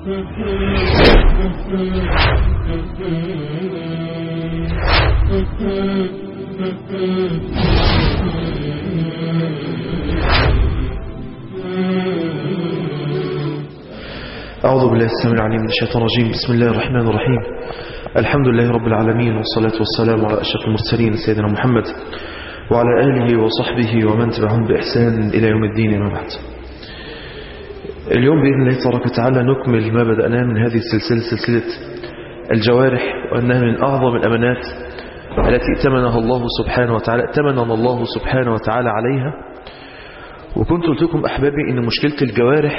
أعوذ بالله السلام العليم من الشيطان الرجيم بسم الله الرحمن الرحيم الحمد لله رب العالمين والصلاة والسلام على أشرف المرسلين سيدنا محمد وعلى آله وصحبه ومن تبعهم بإحسان إلى يوم الدين ما بعد اليوم بإذن الله تبارك وتعالى نكمل ما بدأناه من هذه السلسلة سلسلة الجوارح وأنها من أعظم الأمانات التي ائتمنها الله سبحانه وتعالى ائتمننا الله سبحانه وتعالى عليها وكنت قلت لكم أحبابي إن مشكلة الجوارح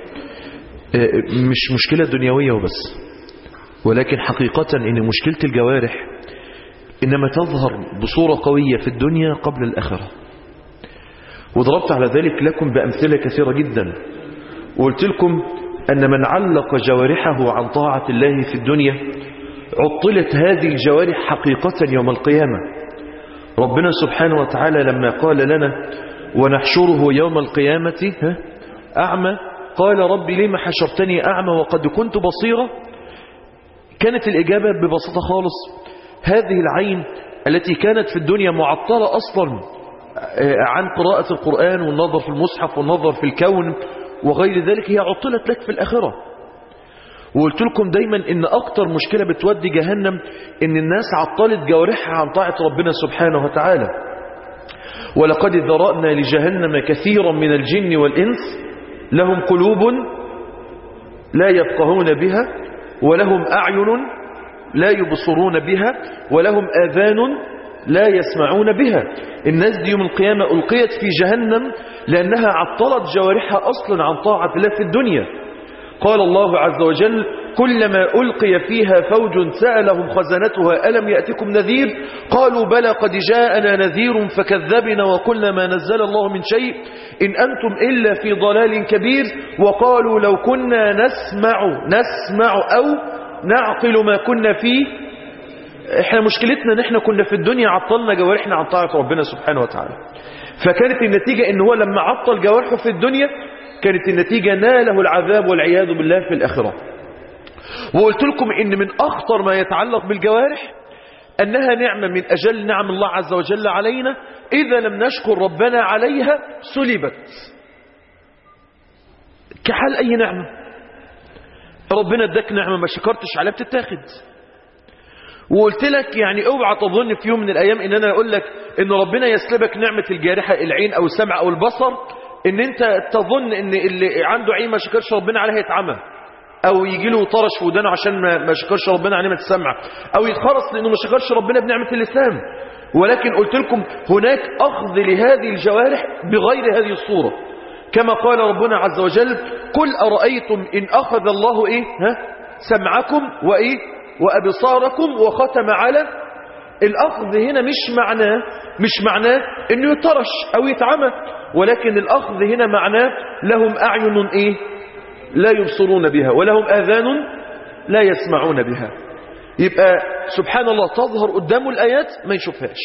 مش مشكلة دنيوية وبس ولكن حقيقة إن مشكلة الجوارح إنما تظهر بصورة قوية في الدنيا قبل الآخرة وضربت على ذلك لكم بأمثلة كثيرة جدا وقلت لكم أن من علق جوارحه عن طاعة الله في الدنيا عطلت هذه الجوارح حقيقة يوم القيامة ربنا سبحانه وتعالى لما قال لنا ونحشره يوم القيامة أعمى قال ربي لما حشرتني أعمى وقد كنت بصيرا كانت الإجابة ببساطة خالص هذه العين التي كانت في الدنيا معطلة أصلا عن قراءة القرآن والنظر في المصحف والنظر في الكون وغير ذلك هي عطلت لك في الآخرة وقلت لكم دايما ان اكتر مشكلة بتودي جهنم ان الناس عطلت جوارحها عن طاعة ربنا سبحانه وتعالى ولقد ذرأنا لجهنم كثيرا من الجن والإنس لهم قلوب لا يفقهون بها ولهم أعين لا يبصرون بها ولهم آذان لا يسمعون بها الناس دي يوم القيامة ألقيت في جهنم لأنها عطلت جوارحها أصلا عن طاعة الله في الدنيا قال الله عز وجل كلما ألقي فيها فوج سألهم خزنتها ألم يأتكم نذير قالوا بلى قد جاءنا نذير فكذبنا وقلنا ما نزل الله من شيء إن أنتم إلا في ضلال كبير وقالوا لو كنا نسمع نسمع أو نعقل ما كنا فيه احنا مشكلتنا ان احنا كنا في الدنيا عطلنا جوارحنا عن طاعة ربنا سبحانه وتعالى فكانت النتيجة ان هو لما عطل جوارحه في الدنيا كانت النتيجة ناله العذاب والعياذ بالله في الآخرة وقلت لكم ان من اخطر ما يتعلق بالجوارح انها نعمة من اجل نعم الله عز وجل علينا اذا لم نشكر ربنا عليها سلبت كحال اي نعمة ربنا اداك نعمة ما شكرتش عليها بتتاخد وقلت لك يعني اوعى تظن في يوم من الايام ان انا اقول لك ان ربنا يسلبك نعمة الجارحة العين او السمع او البصر ان انت تظن ان اللي عنده عين ما شكرش ربنا عليها يتعمى او يجي له طرش في ودانه عشان ما شكرش ربنا على نعمه السمع او يتخرص لانه ما شكرش ربنا بنعمه اللسان ولكن قلت لكم هناك اخذ لهذه الجوارح بغير هذه الصوره كما قال ربنا عز وجل قل ارايتم ان اخذ الله ايه ها سمعكم وايه وابصاركم وختم على الاخذ هنا مش معناه مش معناه انه يطرش او يتعمى ولكن الاخذ هنا معناه لهم اعين ايه لا يبصرون بها ولهم آذان لا يسمعون بها يبقى سبحان الله تظهر قدامه الآيات ما يشوفهاش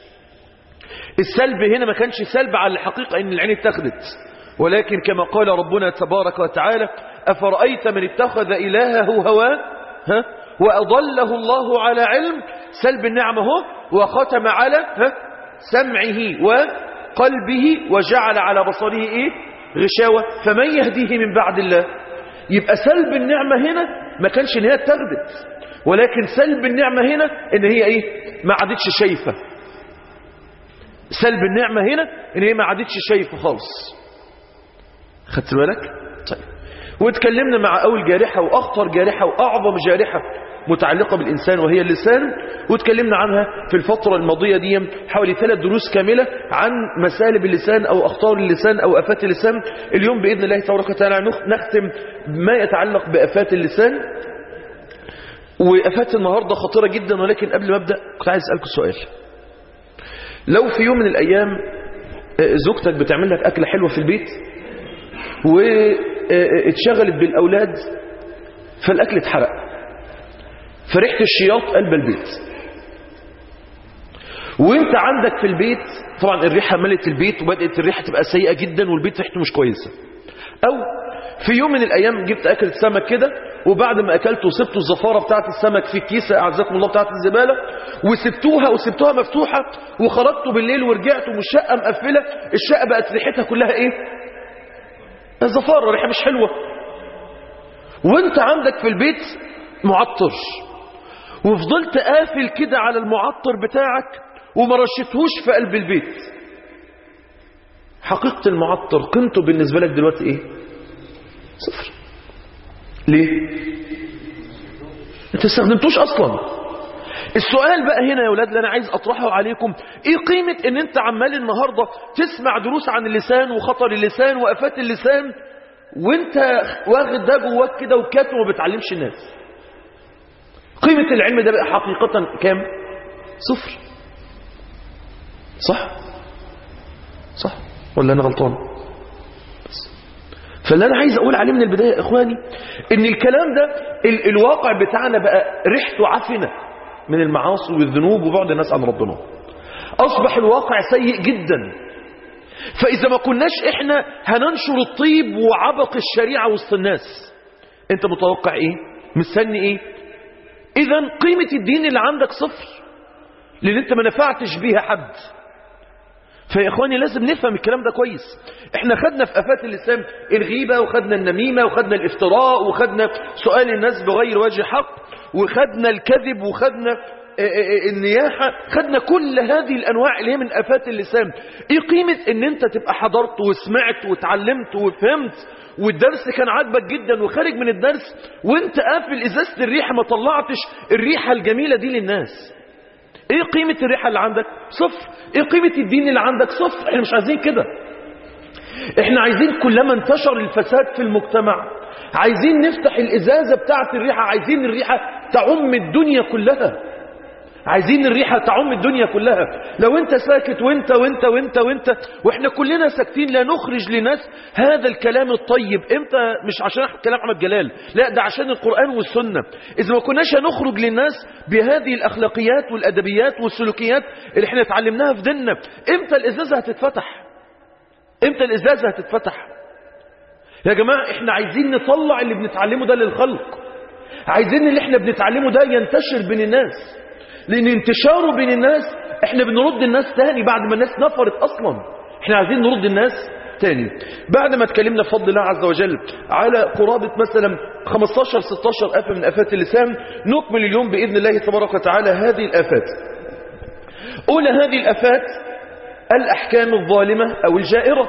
السلب هنا ما كانش سلب على الحقيقة ان العين اتخذت ولكن كما قال ربنا تبارك وتعالى أفرأيت من اتخذ إلهه هواه ها وأضله الله على علم سلب النعمة هو وختم على ها سمعه وقلبه وجعل على بصره ايه غشاوة فمن يهديه من بعد الله يبقى سلب النعمة هنا ما كانش ان هي اتخذت ولكن سلب النعمة هنا ان هي ايه ما عادتش شايفة سلب النعمة هنا ان هي ما عادتش شايفة خالص خدت بالك طيب واتكلمنا مع اول جارحة واخطر جارحة واعظم جارحة متعلقة بالإنسان وهي اللسان واتكلمنا عنها في الفترة الماضية دي حوالي ثلاث دروس كاملة عن مسالب اللسان أو أخطار اللسان أو أفات اللسان اليوم بإذن الله تبارك وتعالى نختم ما يتعلق بأفات اللسان وأفات النهاردة خطيرة جدا ولكن قبل ما أبدأ كنت عايز أسألكم سؤال لو في يوم من الأيام زوجتك بتعمل لك أكلة حلوة في البيت واتشغلت بالأولاد فالأكل اتحرق فريحة الشياط قلب البيت وانت عندك في البيت طبعا الريحة ملت البيت وبدأت الريحة تبقى سيئة جدا والبيت ريحته مش كويسة او في يوم من الايام جبت اكلة سمك كده وبعد ما أكلتوا سبتوا الزفارة بتاعت السمك في الكيسة أعزكم الله بتاعت الزبالة وسبتوها وسبتوها مفتوحة وخرجتوا بالليل ورجعتوا والشقة مقفلة الشقة بقت ريحتها كلها إيه الزفارة ريحة مش حلوة وانت عندك في البيت معطر وفضلت قافل كده على المعطر بتاعك وما رشتهوش في قلب البيت حقيقة المعطر قيمته بالنسبة لك دلوقتي ايه صفر ليه انت استخدمتوش اصلا السؤال بقى هنا يا ولاد اللي انا عايز اطرحه عليكم ايه قيمة ان انت عمال النهاردة تسمع دروس عن اللسان وخطر اللسان وافات اللسان وانت واخد ده جواك كده وكاتم وما بتعلمش الناس قيمة العلم ده بقى حقيقة كام صفر صح صح ولا انا غلطان بس فاللي انا عايز اقول عليه من البداية يا اخواني ان الكلام ده ال الواقع بتاعنا بقى ريحته عفنة من المعاصي والذنوب وبعد الناس عن ربنا اصبح الواقع سيء جدا فاذا ما كناش احنا هننشر الطيب وعبق الشريعة وسط الناس انت متوقع ايه مستني ايه اذا قيمة الدين اللي عندك صفر لان انت ما نفعتش بيها حد فيا اخواني لازم نفهم الكلام ده كويس احنا خدنا في افات اللسان الغيبة وخدنا النميمة وخدنا الافتراء وخدنا سؤال الناس بغير وجه حق وخدنا الكذب وخدنا النياحة خدنا كل هذه الأنواع اللي هي من أفات اللسان إيه قيمة إن أنت تبقى حضرت وسمعت وتعلمت وفهمت والدرس كان عاجبك جدا وخارج من الدرس وانت قافل ازازه الريحه ما طلعتش الريحه الجميله دي للناس ايه قيمه الريحه اللي عندك صفر ايه قيمه الدين اللي عندك صفر احنا مش عايزين كده احنا عايزين كلما انتشر الفساد في المجتمع عايزين نفتح الازازه بتاعه الريحه عايزين الريحه تعم الدنيا كلها عايزين الريحة تعم الدنيا كلها لو انت ساكت وانت وانت وانت وانت واحنا كلنا ساكتين لا نخرج لناس هذا الكلام الطيب امتى مش عشان كلام احمد جلال لا ده عشان القرآن والسنة اذا ما كناش هنخرج للناس بهذه الاخلاقيات والادبيات والسلوكيات اللي احنا اتعلمناها في ديننا امتى الازازة هتتفتح امتى الازازة هتتفتح يا جماعة احنا عايزين نطلع اللي بنتعلمه ده للخلق عايزين اللي احنا بنتعلمه ده ينتشر بين الناس لان انتشاره بين الناس احنا بنرد الناس تاني بعد ما الناس نفرت اصلا احنا عايزين نرد الناس تاني بعد ما اتكلمنا بفضل الله عز وجل على قرابة مثلا 15 16 آفة من آفات اللسان نكمل اليوم بإذن الله تبارك وتعالى هذه الآفات أولى هذه الآفات الأحكام الظالمة أو الجائرة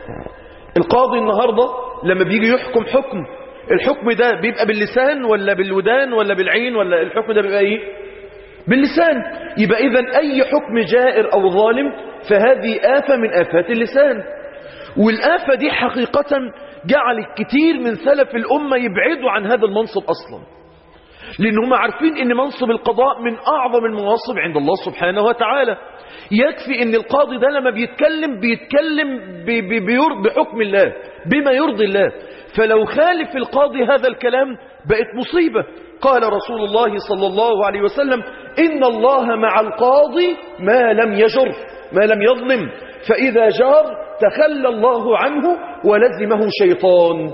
القاضي النهاردة لما بيجي يحكم حكم الحكم ده بيبقى باللسان ولا بالودان ولا بالعين ولا الحكم ده بيبقى ايه باللسان يبقى إذا أي حكم جائر أو ظالم فهذه آفة من آفات اللسان والآفة دي حقيقة جعلت كتير من سلف الأمة يبعدوا عن هذا المنصب أصلا لأنهم عارفين أن منصب القضاء من أعظم المناصب عند الله سبحانه وتعالى يكفي أن القاضي ده لما بيتكلم بيتكلم بحكم الله بما يرضي الله فلو خالف القاضي هذا الكلام بقت مصيبة قال رسول الله صلى الله عليه وسلم إن الله مع القاضي ما لم يجر ما لم يظلم فإذا جار تخلى الله عنه ولزمه شيطان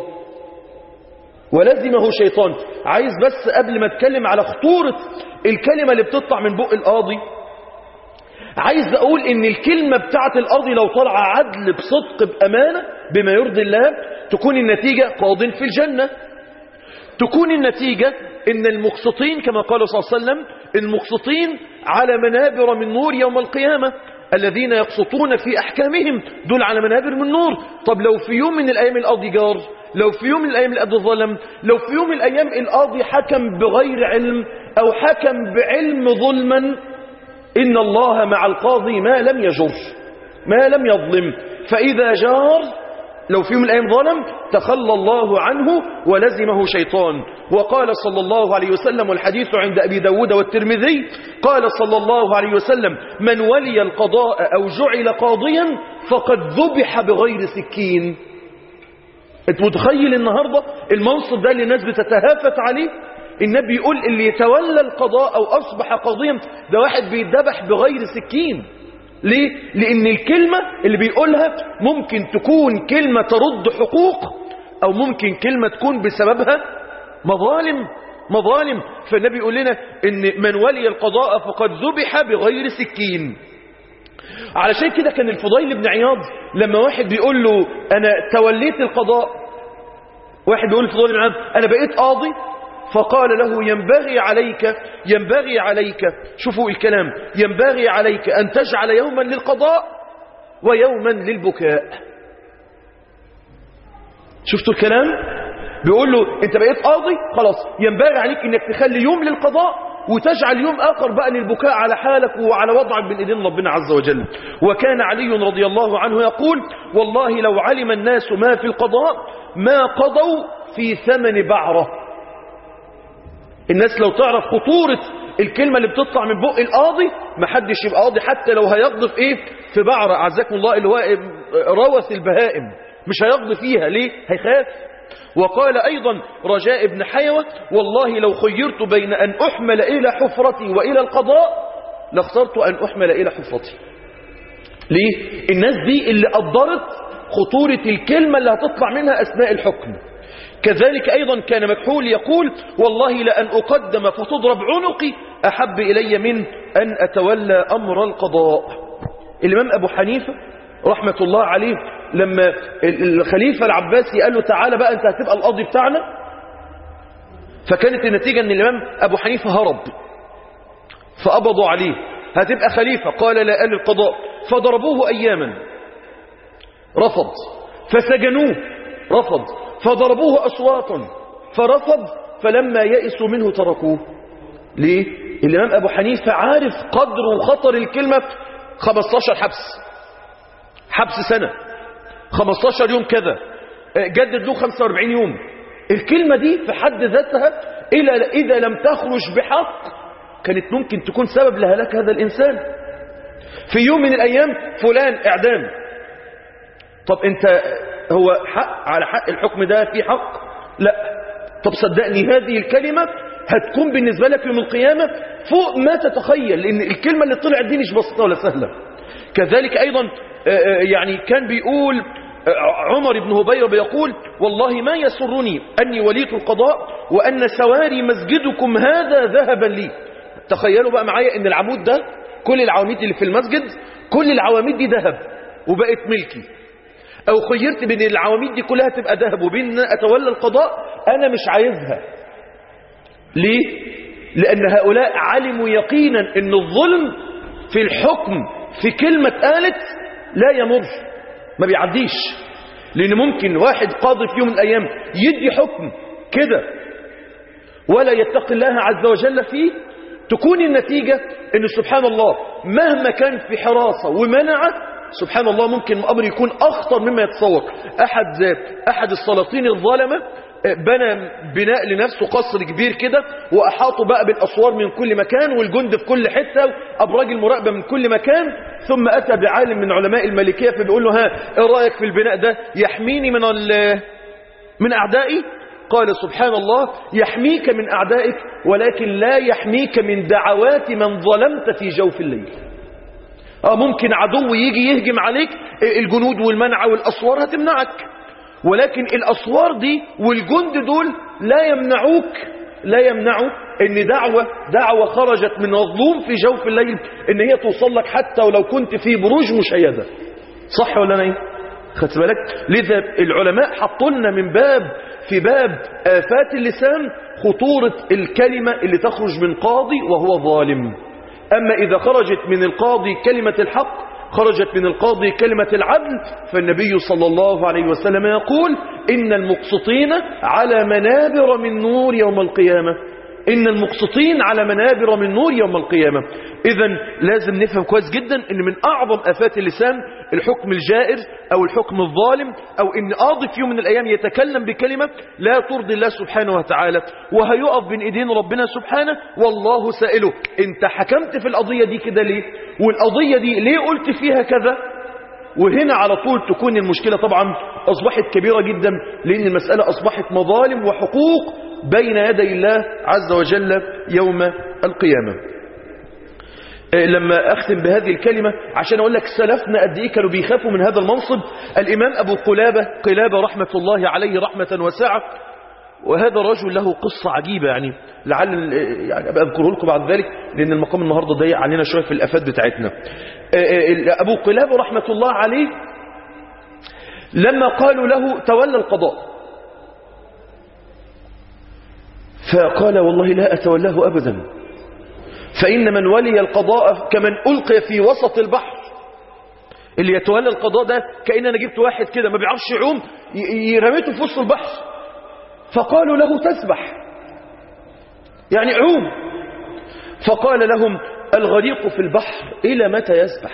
ولزمه شيطان عايز بس قبل ما اتكلم على خطورة الكلمة اللي بتطلع من بق القاضي عايز اقول ان الكلمة بتاعت القاضي لو طلع عدل بصدق بأمانة بما يرضي الله تكون النتيجة قاض في الجنة تكون النتيجة ان المقسطين كما قال صلى الله عليه وسلم المقسطين على منابر من نور يوم القيامة الذين يقسطون في أحكامهم دول على منابر من نور طب لو في يوم من الأيام القاضي جار لو في يوم من الأيام القاضي ظلم لو في يوم من الأيام القاضي حكم بغير علم أو حكم بعلم ظلما إن الله مع القاضي ما لم يجر ما لم يظلم فإذا جار لو في يوم من الأيام ظلم تخلى الله عنه ولزمه شيطان وقال صلى الله عليه وسلم والحديث عند أبي داود والترمذي قال صلى الله عليه وسلم من ولي القضاء أو جعل قاضيا فقد ذبح بغير سكين انت متخيل النهاردة المنصب ده اللي الناس بتتهافت عليه النبي يقول اللي يتولى القضاء أو أصبح قاضيا ده واحد بيدبح بغير سكين ليه؟ لأن الكلمة اللي بيقولها ممكن تكون كلمة ترد حقوق أو ممكن كلمة تكون بسببها مظالم مظالم فالنبي يقول لنا ان من ولي القضاء فقد ذبح بغير سكين علشان كده كان الفضيل بن عياض لما واحد بيقول له انا توليت القضاء واحد بيقول للفضيل بن عياض انا بقيت قاضي فقال له ينبغي عليك ينبغي عليك شوفوا الكلام ينبغي عليك ان تجعل يوما للقضاء ويوما للبكاء شفتوا الكلام بيقول له انت بقيت قاضي خلاص ينبغي عليك انك تخلي يوم للقضاء وتجعل يوم آخر بقى للبكاء على حالك وعلى وضعك بين ايدين ربنا عز وجل وكان علي رضي الله عنه يقول والله لو علم الناس ما في القضاء ما قضوا في ثمن بعرة الناس لو تعرف خطورة الكلمة اللي بتطلع من بق القاضي ما حدش يبقى قاضي حتى لو هيقضي في ايه في بعرة اعزكم الله اللي هو روث البهائم مش هيقضي فيها ليه هيخاف وقال أيضا رجاء بن حيوة والله لو خيرت بين أن أحمل إلى حفرتي وإلى القضاء لاخترت أن أحمل إلى حفرتي ليه؟ الناس دي اللي قدرت خطورة الكلمة اللي هتطلع منها أثناء الحكم كذلك أيضا كان مكحول يقول والله لأن أقدم فتضرب عنقي أحب إلي من أن أتولى أمر القضاء الإمام أبو حنيفة رحمة الله عليه لما الخليفة العباسي قال له تعالى بقى أنت هتبقى القاضي بتاعنا فكانت النتيجة أن الإمام أبو حنيفة هرب فقبضوا عليه هتبقى خليفة قال لا قال القضاء فضربوه أياما رفض فسجنوه رفض فضربوه أصواتا فرفض فلما يئسوا منه تركوه ليه؟ الإمام أبو حنيفة عارف قدر وخطر الكلمة 15 حبس حبس سنة 15 يوم كذا جدد له 45 يوم الكلمة دي في حد ذاتها إلا إذا لم تخرج بحق كانت ممكن تكون سبب لهلاك هذا الإنسان في يوم من الأيام فلان إعدام طب أنت هو حق على حق الحكم ده في حق لا طب صدقني هذه الكلمة هتكون بالنسبة لك يوم القيامة فوق ما تتخيل لأن الكلمة اللي طلعت دي مش بسيطة ولا سهلة كذلك أيضا يعني كان بيقول عمر بن هبيرة بيقول والله ما يسرني أني وليت القضاء وأن سواري مسجدكم هذا ذهبا لي تخيلوا بقى معايا أن العمود ده كل العواميد اللي في المسجد كل العواميد دي ذهب وبقت ملكي أو خيرت بين العواميد دي كلها تبقى ذهب وبين أتولى القضاء أنا مش عايزها ليه؟ لأن هؤلاء علموا يقينا أن الظلم في الحكم في كلمة قالت لا يمر ما بيعديش لأن ممكن واحد قاضي في يوم من الأيام يدي حكم كده ولا يتقي الله عز وجل فيه تكون النتيجة أن سبحان الله مهما كان في حراسة ومنعه سبحان الله ممكن الأمر يكون أخطر مما يتصور أحد, أحد السلاطين الظالمة بنى بناء لنفسه قصر كبير كده وأحاطوا بقى بالأسوار من كل مكان والجند في كل حتة أبراج المراقبة من كل مكان ثم أتى بعالم من علماء الملكية فبيقول له ها إيه رأيك في البناء ده يحميني من من أعدائي قال سبحان الله يحميك من أعدائك ولكن لا يحميك من دعوات من ظلمت في جوف الليل آه ممكن عدو يجي يهجم عليك الجنود والمنع والأسوار هتمنعك ولكن الأسوار دي والجند دول لا يمنعوك لا يمنعوا ان دعوة دعوة خرجت من مظلوم في جوف الليل ان هي توصل لك حتى ولو كنت في بروج مشيدة صح ولا نايم خدت بالك لذا العلماء حطوا لنا من باب في باب آفات اللسان خطورة الكلمة اللي تخرج من قاضي وهو ظالم أما إذا خرجت من القاضي كلمة الحق خرجت من القاضي كلمة العدل فالنبي صلى الله عليه وسلم يقول إن المقسطين على منابر من نور يوم القيامة إن المقسطين على منابر من نور يوم القيامة إذا لازم نفهم كويس جدا إن من أعظم آفات اللسان الحكم الجائر أو الحكم الظالم أو إن قاضي في يوم من الأيام يتكلم بكلمة لا ترضي الله سبحانه وتعالى وهيقف بين إيدين ربنا سبحانه والله سائله أنت حكمت في القضية دي كده ليه والقضية دي ليه قلت فيها كذا وهنا على طول تكون المشكلة طبعا أصبحت كبيرة جدا لأن المسألة أصبحت مظالم وحقوق بين يدي الله عز وجل يوم القيامة لما أختم بهذه الكلمة عشان أقول لك سلفنا قد إيه كانوا بيخافوا من هذا المنصب الإمام أبو قلابة قلابة رحمة الله عليه رحمة واسعة وهذا رجل له قصة عجيبة يعني لعل يعني أبقى أذكره لكم بعد ذلك لأن المقام النهاردة ضيق علينا شوية في الأفات بتاعتنا أبو قلاب رحمة الله عليه لما قالوا له تولى القضاء فقال والله لا أتولاه أبدا فإن من ولي القضاء كمن ألقي في وسط البحر اللي يتولى القضاء ده كأن أنا جبت واحد كده ما بيعرفش يعوم رميته في وسط البحر فقالوا له تسبح يعني عوم فقال لهم الغريق في البحر إلى متى يسبح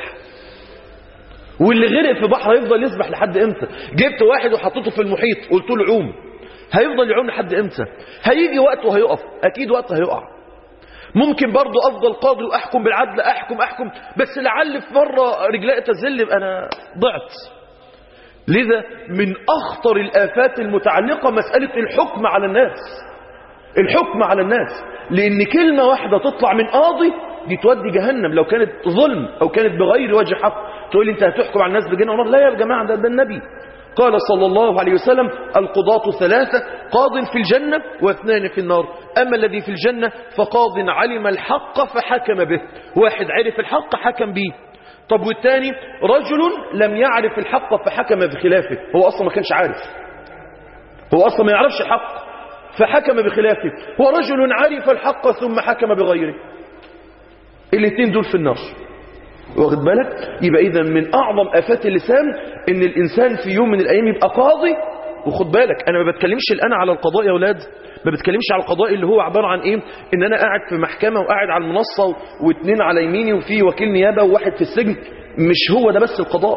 واللي غرق في بحر هيفضل يسبح لحد امتى جبت واحد وحطيته في المحيط قلت له عوم هيفضل يعوم لحد امتى هيجي وقت وهيقف اكيد وقت هيقع ممكن برضو افضل قاضي واحكم بالعدل احكم احكم بس لعل في مره رجلي تزل يبقى انا ضعت لذا من اخطر الافات المتعلقه مساله الحكم على الناس الحكم على الناس لان كلمه واحده تطلع من قاضي دي تودي جهنم لو كانت ظلم او كانت بغير وجه حق تقول لي انت هتحكم على الناس بجنة ونار لا يا جماعه ده, ده النبي قال صلى الله عليه وسلم القضاة ثلاثة قاض في الجنة واثنان في النار أما الذي في الجنة فقاض علم الحق فحكم به واحد عرف الحق حكم به طب والثاني رجل لم يعرف الحق فحكم بخلافه هو أصلا ما كانش عارف هو أصلا ما يعرفش الحق فحكم بخلافه ورجل عرف الحق ثم حكم بغيره الاثنين دول في النار واخد بالك يبقى اذا من اعظم افات اللسان ان الانسان في يوم من الايام يبقى قاضي وخد بالك انا ما بتكلمش الان على القضاء يا اولاد ما بتكلمش على القضاء اللي هو عباره عن ايه ان انا قاعد في محكمه وقاعد على المنصه واثنين على يميني وفي وكيل نيابه وواحد في السجن مش هو ده بس القضاء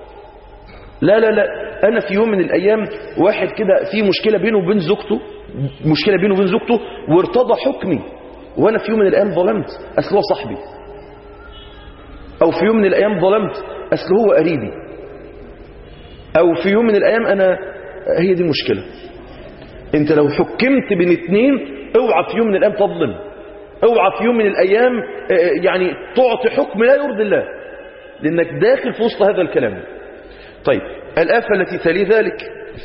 لا لا لا انا في يوم من الايام واحد كده في مشكله بينه وبين زوجته مشكله بينه وبين زوجته وارتضى حكمي وانا في يوم من الايام ظلمت اصل هو صاحبي او في يوم من الايام ظلمت اصل هو قريبي او في يوم من الايام انا هي دي المشكله انت لو حكمت بين اتنين اوعى في يوم من الايام تظلم اوعى في يوم من الايام يعني تعطي حكم لا يرضي الله لانك داخل في وسط هذا الكلام طيب الافه التي تلي ذلك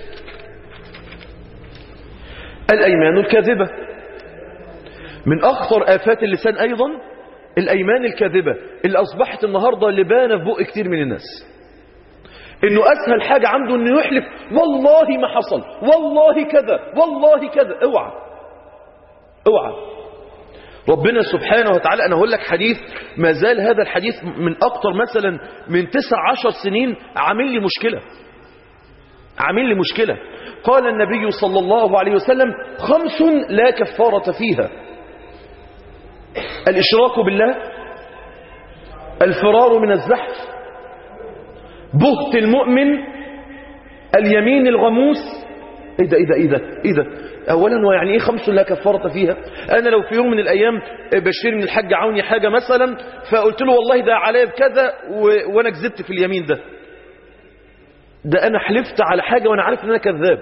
الايمان الكاذبه من اخطر افات اللسان ايضا الايمان الكاذبه اللي اصبحت النهارده لبانه في بق كتير من الناس انه اسهل حاجه عنده انه يحلف والله ما حصل والله كذا والله كذا اوعى اوعى ربنا سبحانه وتعالى انا هقول لك حديث ما زال هذا الحديث من اكتر مثلا من تسع عشر سنين عامل لي مشكله عامل لي مشكله قال النبي صلى الله عليه وسلم خمس لا كفاره فيها الإشراك بالله الفرار من الزحف بهت المؤمن اليمين الغموس ايه ده ايه ده ايه ده ايه ده اولا ويعني ايه خمس لا كفارة فيها انا لو في يوم من الايام بشير من الحاج عوني حاجة مثلا فقلت له والله ده عليا بكذا و... وانا كذبت في اليمين ده ده انا حلفت على حاجة وانا عارف ان انا كذاب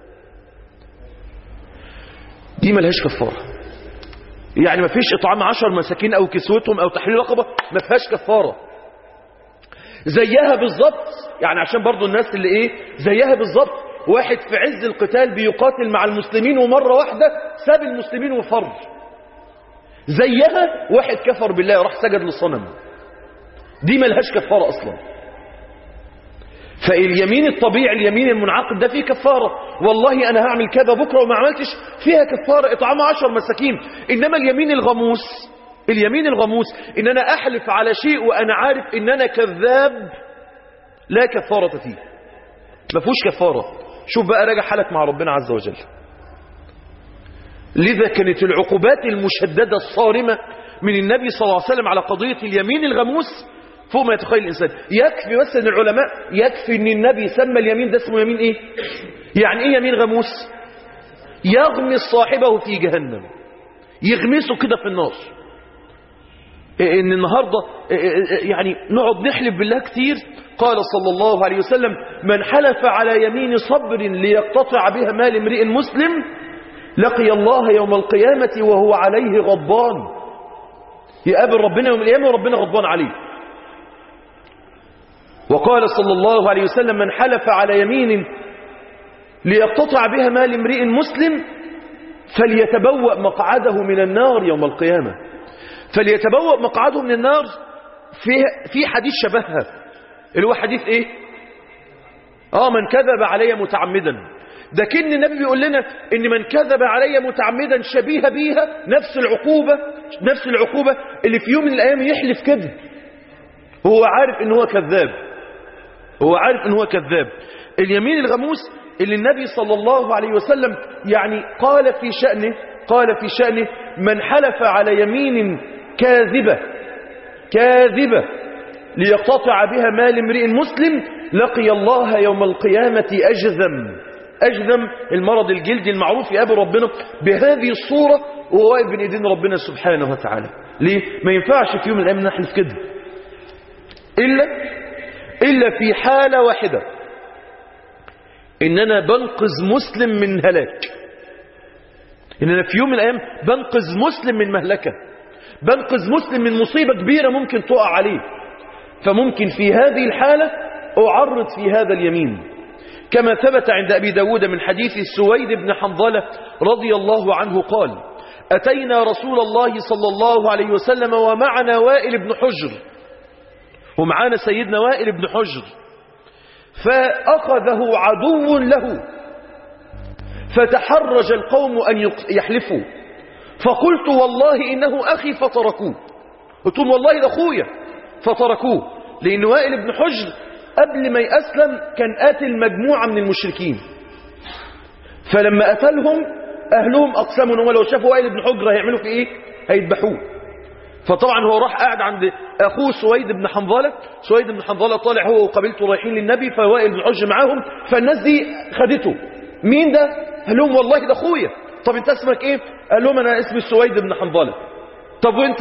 دي ملهاش كفاره يعني ما فيش اطعام عشر مساكين او كسوتهم او تحرير رقبه ما فيهاش كفاره زيها بالظبط يعني عشان برضو الناس اللي ايه زيها بالظبط واحد في عز القتال بيقاتل مع المسلمين ومره واحده ساب المسلمين وفر زيها واحد كفر بالله وراح سجد للصنم دي ملهاش كفاره اصلا فاليمين الطبيعي اليمين المنعقد ده فيه كفارة والله أنا هعمل كذا بكرة وما عملتش فيها كفارة إطعام عشر مساكين إنما اليمين الغموس اليمين الغموس إن أنا أحلف على شيء وأنا عارف إن أنا كذاب لا كفارة فيه ما فيهوش كفارة شوف بقى راجع حالك مع ربنا عز وجل لذا كانت العقوبات المشددة الصارمة من النبي صلى الله عليه وسلم على قضية اليمين الغموس فوق ما يتخيل الإنسان يكفي بس أن العلماء يكفي أن النبي سمى اليمين ده اسمه يمين إيه يعني إيه يمين غموس يغمس صاحبه في جهنم يغمسه كده في النار ان النهاردة يعني نقعد نحلف بالله كتير قال صلى الله عليه وسلم من حلف على يمين صبر ليقتطع بها مال امرئ مسلم لقي الله يوم القيامة وهو عليه غضبان يقابل ربنا يوم القيامة وربنا غضبان عليه وقال صلى الله عليه وسلم من حلف على يمين ليقتطع بها مال امرئ مسلم فليتبوأ مقعده من النار يوم القيامة فليتبوأ مقعده من النار في في حديث شبهها اللي هو حديث ايه اه من كذب علي متعمدا ده كن النبي بيقول لنا ان من كذب علي متعمدا شبيه بيها نفس العقوبة نفس العقوبة اللي في يوم من الايام يحلف كذب هو عارف ان هو كذاب هو عارف ان هو كذاب اليمين الغموس اللي النبي صلى الله عليه وسلم يعني قال في شأنه قال في شأنه من حلف على يمين كاذبة كاذبة ليقتطع بها مال امرئ مسلم لقي الله يوم القيامة أجذم أجذم المرض الجلدي المعروف يقابل ربنا بهذه الصورة وهو واقف بين ايدين ربنا سبحانه وتعالى ليه؟ ما ينفعش في يوم من الأيام نحلف كده إلا إلا في حالة واحدة إن أنا بنقذ مسلم من هلاك إن أنا في يوم من الأيام بنقذ مسلم من مهلكة بنقذ مسلم من مصيبة كبيرة ممكن تقع عليه فممكن في هذه الحالة أعرض في هذا اليمين كما ثبت عند أبي داود من حديث سويد بن حنظلة رضي الله عنه قال أتينا رسول الله صلى الله عليه وسلم ومعنا وائل بن حجر ومعانا سيدنا وائل بن حجر فأخذه عدو له فتحرج القوم أن يحلفوا فقلت والله إنه أخي فتركوه قلت لهم والله ده أخويا فتركوه لأن وائل بن حجر قبل ما يأسلم كان قاتل مجموعة من المشركين فلما قتلهم أهلهم أقسموا أنهم لو شافوا وائل بن حجر هيعملوا في إيه هيذبحوه فطبعا هو راح قاعد عند أخوه سويد بن حنظلة سويد بن حنظلة طالع هو وقبيلته رايحين للنبي فوائل بن حجر معاهم فالناس دي خدته مين ده قال لهم والله ده أخويا طب انت اسمك ايه قال لهم انا اسمي سويد بن حنظلة طب وانت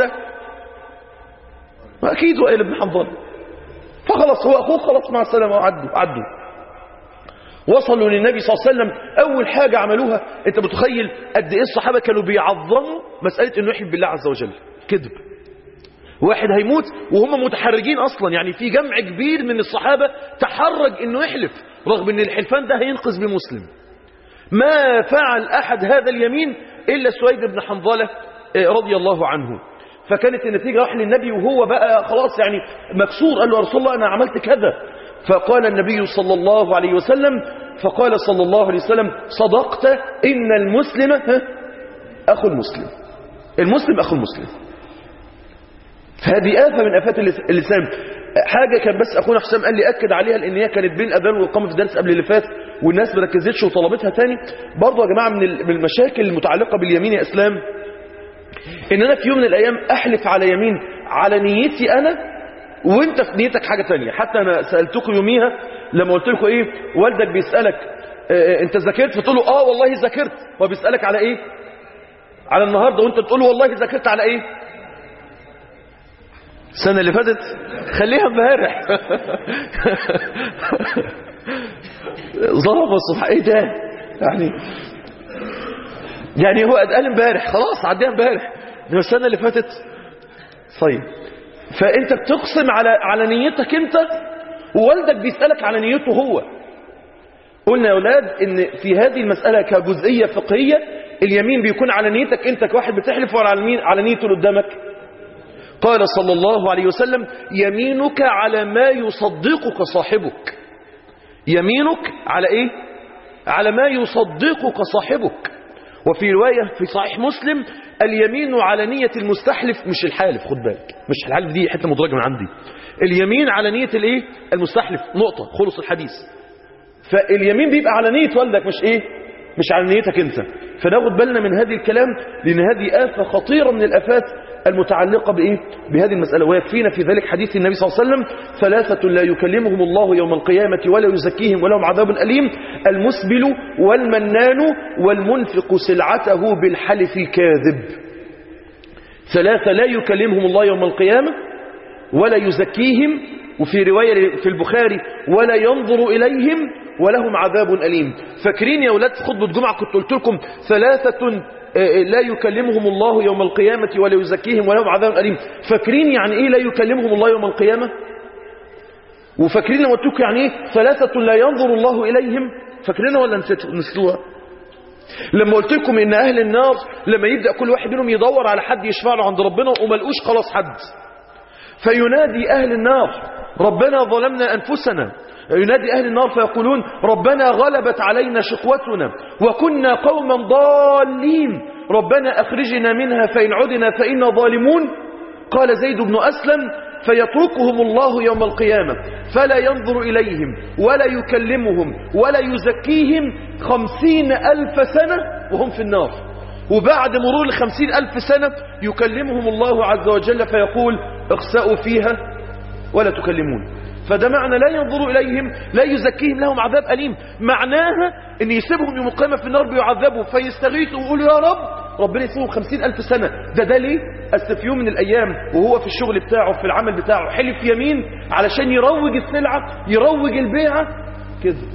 اكيد وائل بن حنظلة فخلاص هو اخوه خلاص مع السلامة وعدوا عدوا وصلوا للنبي صلى الله عليه وسلم اول حاجة عملوها انت متخيل قد ايه الصحابة كانوا بيعظموا مسألة انه يحب بالله عز وجل كذب واحد هيموت وهم متحرجين اصلا يعني في جمع كبير من الصحابة تحرج انه يحلف رغم ان الحلفان ده هينقذ بمسلم ما فعل أحد هذا اليمين إلا سويد بن حنظلة رضي الله عنه فكانت النتيجة راح للنبي وهو بقى خلاص يعني مكسور قال له يا رسول الله أنا عملت كذا فقال النبي صلى الله عليه وسلم فقال صلى الله عليه وسلم صدقت إن المسلم أخو المسلم المسلم أخو المسلم هذه آفة من آفات اللسان حاجة كان بس أخونا حسام قال لي أكد عليها لأن هي كانت بين الأذان والإقامة في الدرس قبل اللي فات والناس ما ركزتش وطلبتها تاني برضه يا جماعة من المشاكل المتعلقة باليمين يا إسلام إن أنا في يوم من الأيام أحلف على يمين على نيتي أنا وانت في نيتك حاجة تانية حتى أنا سألتكم يوميها لما قلت لكم إيه والدك بيسألك اه انت ذاكرت فتقول له اه والله ذاكرت هو بيسألك على ايه على النهاردة وانت تقول له والله ذاكرت على ايه السنة اللي فاتت خليها امبارح ضرب الصبح ايه ده يعني يعني هو قال امبارح خلاص عديها امبارح من السنة اللي فاتت طيب فانت بتقسم على على نيتك انت ووالدك بيسألك على نيته هو قلنا يا اولاد ان في هذه المسألة كجزئية فقهية اليمين بيكون على نيتك انت كواحد بتحلف ولا على مين على نيته اللي قدامك قال صلى الله عليه وسلم يمينك على ما يصدقك صاحبك يمينك على ايه على ما يصدقك صاحبك وفي رواية في صحيح مسلم اليمين على نية المستحلف مش الحالف خد بالك مش الحالف دي حتة مدرجة من عندي اليمين على نية الايه المستحلف نقطة خلص الحديث فاليمين بيبقى على نية والدك مش ايه مش على نيتك انت فناخد بالنا من هذه الكلام لان هذه آفة خطيرة من الآفات المتعلقة بإيه؟ بهذه المسألة ويكفينا في ذلك حديث النبي صلى الله عليه وسلم ثلاثة لا يكلمهم الله يوم القيامة ولا يزكيهم ولهم عذاب أليم المسبل والمنان والمنفق سلعته بالحلف كاذب ثلاثة لا يكلمهم الله يوم القيامة ولا يزكيهم وفي رواية في البخاري ولا ينظر إليهم ولهم عذاب أليم فاكرين يا أولاد في خطبة جمعة كنت قلت لكم ثلاثة لا يكلمهم الله يوم القيامة ولا يزكيهم ولهم عذاب أليم فاكرين يعني إيه لا يكلمهم الله يوم القيامة وفاكرين لما قلت لكم يعني إيه ثلاثة لا ينظر الله إليهم فاكرينها ولا نسيتوها لما قلت لكم ان اهل النار لما يبدأ كل واحد منهم يدور على حد يشفع له عند ربنا وملقوش خلاص حد فينادي اهل النار ربنا ظلمنا انفسنا ينادي أهل النار فيقولون ربنا غلبت علينا شقوتنا وكنا قوما ضالين ربنا أخرجنا منها فإن عدنا فإنا ظالمون قال زيد بن أسلم فيتركهم الله يوم القيامة فلا ينظر إليهم ولا يكلمهم ولا يزكيهم خمسين ألف سنة وهم في النار وبعد مرور الخمسين ألف سنة يكلمهم الله عز وجل فيقول اخسأوا فيها ولا تكلمون فده معنى لا ينظر إليهم لا يزكيهم لهم عذاب أليم معناها ان يسيبهم يوم القيامة في النار بيعذبوا فيستغيثوا ويقولوا يا رب ربنا يسيبهم خمسين ألف سنة ده ده ليه أصل في يوم من الأيام وهو في الشغل بتاعه في العمل بتاعه حلف يمين علشان يروج السلعة يروج البيعة كذب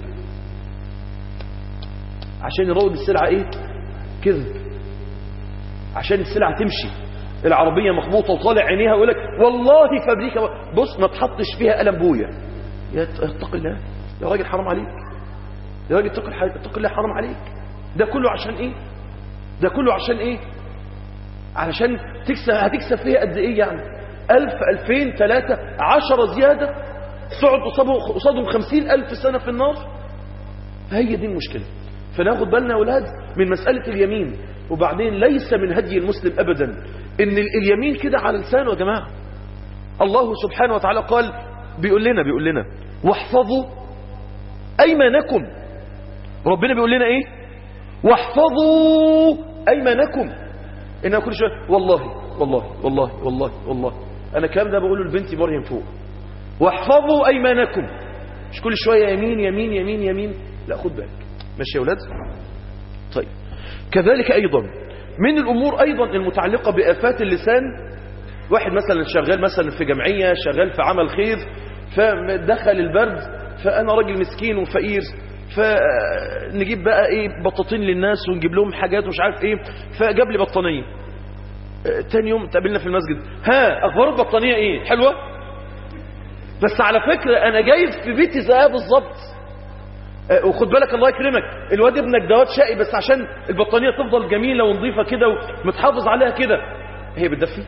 عشان يروج السلعة ايه كذب عشان السلعة تمشي العربية مخبوطة وطالع عينيها ويقول لك والله فابريكا بص ما تحطش فيها قلم بويا يا اتق الله يا راجل حرام عليك يا راجل اتق الله اتق الله حرام عليك ده كله عشان ايه ده كله عشان ايه علشان تكسب هتكسب فيها قد ايه يعني ألف ألفين ثلاثة عشرة زيادة تقعد قصادهم خمسين ألف سنة في النار فهي دي المشكلة فناخد بالنا يا أولاد من مسألة اليمين وبعدين ليس من هدي المسلم أبدا ان اليمين كده على لسانه يا جماعة الله سبحانه وتعالى قال بيقول لنا بيقول لنا واحفظوا أيمانكم ربنا بيقول لنا ايه واحفظوا أيمانكم إنها كل شوية والله والله والله والله والله أنا الكلام ده بقوله لبنتي مريم فوق واحفظوا أيمانكم مش كل شوية يمين يمين يمين يمين لا خد بالك ماشي يا ولاد طيب كذلك أيضا من الأمور أيضا المتعلقة بآفات اللسان واحد مثلا شغال مثلا في جمعية شغال في عمل خير فدخل البرد فأنا راجل مسكين وفقير فنجيب بقى ايه بطاطين للناس ونجيب لهم حاجات ومش عارف ايه فجاب لي بطانيه تاني يوم تقابلنا في المسجد ها اخبار البطانيه ايه حلوه بس على فكره انا جايب في بيتي زيها بالظبط وخد بالك الله يكرمك الواد ابنك دوت شقي بس عشان البطانيه تفضل جميله ونظيفه كده ومتحافظ عليها كده هي بتدفي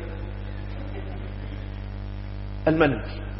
المنهج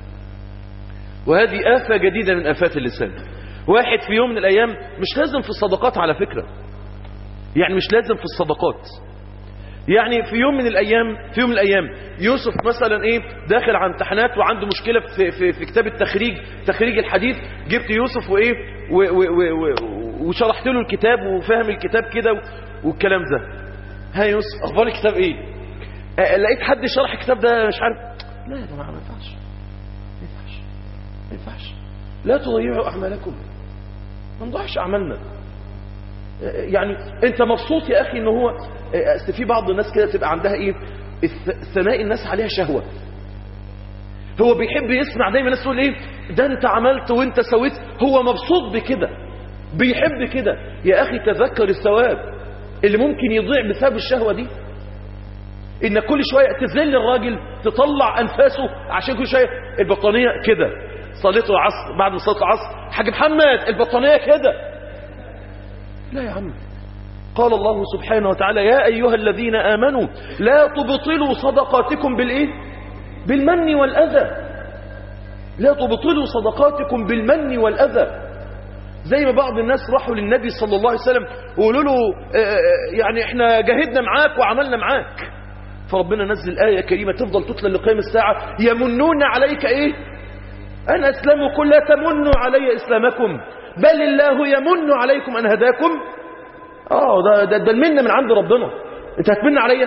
وهذه آفة جديدة من آفات اللسان واحد في يوم من الأيام مش لازم في الصدقات على فكرة يعني مش لازم في الصدقات يعني في يوم من الأيام في يوم من الأيام يوسف مثلا إيه داخل على امتحانات وعنده مشكلة في, في, في كتاب التخريج تخريج الحديث جبت يوسف وإيه و و و و وشرحت له الكتاب وفهم الكتاب كده والكلام ده ها يوسف أخبار الكتاب إيه آه لقيت حد شرح الكتاب ده مش عارف لا يا جماعة ما ينفعش ما ينفعش ما ينفعش لا تضيعوا أعمالكم ما نضيعش أعمالنا يعني انت مبسوط يا اخي ان هو اصل في بعض الناس كده تبقى عندها ايه ثناء الناس عليها شهوة هو بيحب يسمع دايما الناس تقول ايه ده انت عملت وانت سويت هو مبسوط بكده بيحب كده يا اخي تذكر الثواب اللي ممكن يضيع بسبب الشهوة دي ان كل شوية تذل الراجل تطلع انفاسه عشان كل شوية البطانية كده صليت العصر بعد ما صليت العصر حاج محمد البطانية كده لا يا عم قال الله سبحانه وتعالى يا أيها الذين آمنوا لا تبطلوا صدقاتكم بالإيه بالمن والأذى لا تبطلوا صدقاتكم بالمن والأذى زي ما بعض الناس راحوا للنبي صلى الله عليه وسلم وقالوا له يعني احنا جاهدنا معاك وعملنا معاك فربنا نزل آية كريمة تفضل تتلى لقيام الساعة يمنون عليك ايه أن أسلموا قل لا تمنوا علي إسلامكم بل الله يمن عليكم أن هداكم اه ده, ده, ده المنة من عند ربنا انت هتمن عليا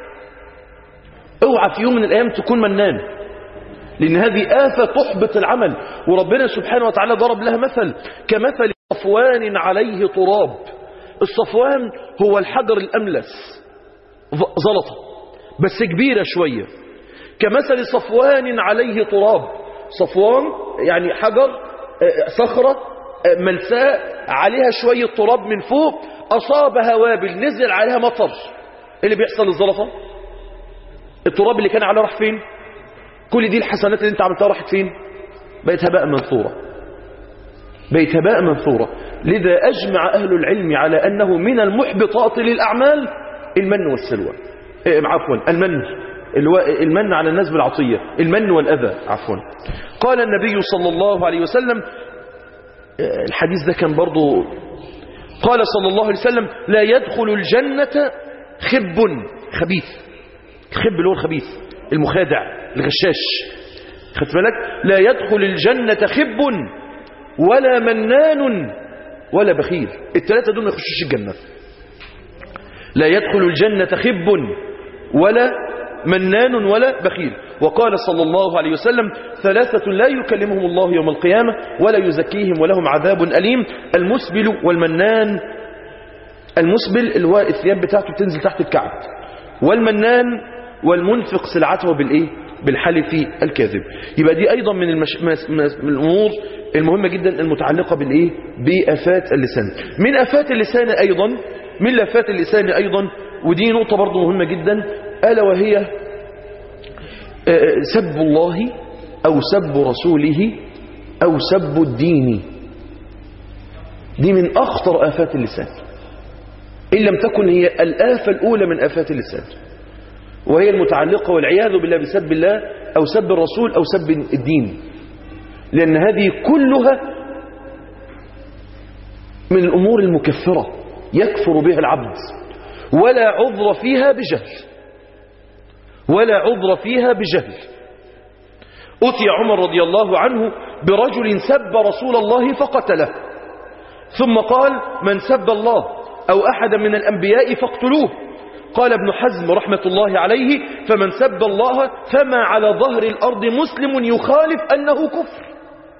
اوعى في يوم من الأيام تكون منان لأن هذه آفة تحبط العمل وربنا سبحانه وتعالى ضرب لها مثل كمثل صفوان عليه تراب الصفوان هو الحجر الأملس زلطة بس كبيرة شوية كمثل صفوان عليه تراب صفوان يعني حجر صخرة ملساء عليها شوية تراب من فوق أصابها وابل نزل عليها مطر اللي بيحصل للزلطة التراب اللي كان عليه راح فين كل دي الحسنات اللي انت عملتها راحت فين بقت هباء منثورة بقت هباء منثورة لذا أجمع أهل العلم على أنه من المحبطات للأعمال المن والسلوى إيه، عفوا المن الو- المن على الناس بالعطية المن والأذى عفوا قال النبي صلى الله عليه وسلم آه، الحديث ده كان برضو قال صلى الله عليه وسلم لا يدخل الجنة خب خبيث الخب اللي هو الخبيث المخادع الغشاش خدت بالك لا يدخل الجنة خب ولا منان ولا بخيل الثلاثة دول ما يخشوش الجنة لا يدخل الجنة خب ولا منان ولا بخيل وقال صلى الله عليه وسلم ثلاثة لا يكلمهم الله يوم القيامة ولا يزكيهم ولهم عذاب أليم المسبل والمنان المسبل اللي هو الثياب بتاعته بتنزل تحت الكعب والمنان والمنفق سلعته بالإيه بالحلف الكاذب يبقى دي أيضا من, المش... مس- مس- من الأمور المهمة جدا المتعلقة بالإيه بآفات اللسان من آفات اللسان أيضا من آفات اللسان أيضا ودي نقطة برضو مهمة جدا ألا وهي آه، سب الله أو سب رسوله أو سب الدين دي من أخطر آفات اللسان إن لم تكن هي الآفة الأولى من آفات اللسان وهي المتعلقة والعياذ بالله بسب الله أو سب الرسول أو سب الدين لأن هذه كلها من الأمور المكفرة يكفر بها العبد ولا عذر فيها بجهل ولا عذر فيها بجهل أتي عمر رضي الله عنه برجل سب رسول الله فقتله ثم قال من سب الله أو أحدا من الأنبياء فاقتلوه قال ابن حزم رحمة الله عليه فمن سب الله فما على ظهر الأرض مسلم يخالف أنه كفر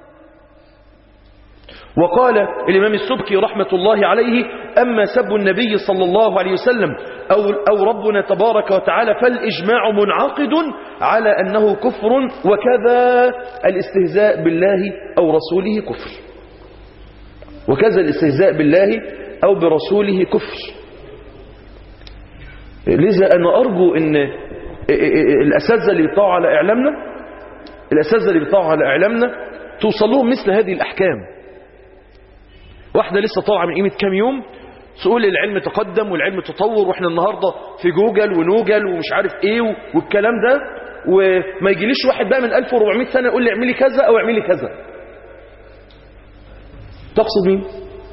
وقال الإمام السبكي رحمة الله عليه أما سب النبي صلى الله عليه وسلم أو, أو ربنا تبارك وتعالى فالإجماع منعقد على أنه كفر وكذا الاستهزاء بالله أو رسوله كفر وكذا الاستهزاء بالله أو برسوله كفر لذا أنا أرجو أن الأساتذة اللي بيطاعوا على إعلامنا الأساتذة اللي بيطاعوا على إعلامنا توصل لهم مثل هذه الأحكام واحدة لسه طالعة من قيمة كام يوم تقول العلم تقدم والعلم تطور واحنا النهاردة في جوجل ونوجل ومش عارف ايه والكلام ده وما يجيليش واحد بقى من 1400 سنة يقول لي اعملي كذا او اعملي كذا تقصد مين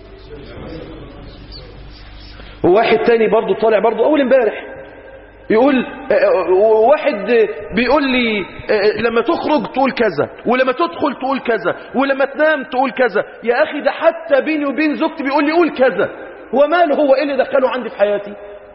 وواحد تاني برضو طالع برضو اول امبارح يقول واحد بيقول لي لما تخرج تقول كذا ولما تدخل تقول كذا ولما تنام تقول كذا يا أخي ده حتى بيني وبين زوجتي بيقول لي قول كذا هو ماله هو إيه اللي دخله عندي في حياتي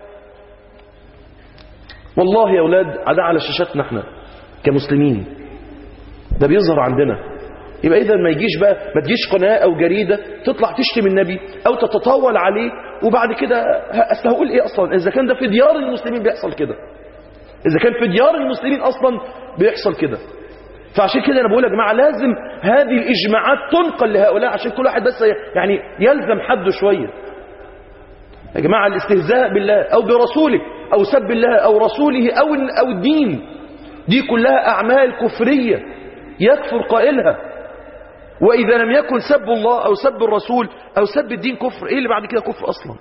والله يا أولاد ده على شاشاتنا احنا كمسلمين ده بيظهر عندنا يبقى إذا ما يجيش بقى ما تجيش قناة أو جريدة تطلع تشتم النبي أو تتطاول عليه وبعد كده أصل هقول إيه أصلا إذا كان ده في ديار المسلمين بيحصل كده إذا كان في ديار المسلمين أصلا بيحصل كده فعشان كده أنا بقول يا جماعة لازم هذه الإجماعات تنقل لهؤلاء عشان كل واحد بس يعني يلزم حده شوية يا جماعة الاستهزاء بالله أو برسوله أو سب الله أو رسوله أو أو الدين دي كلها أعمال كفرية يكفر قائلها وإذا لم يكن سب الله أو سب الرسول أو سب الدين كفر إيه اللي بعد كده كفر أصلا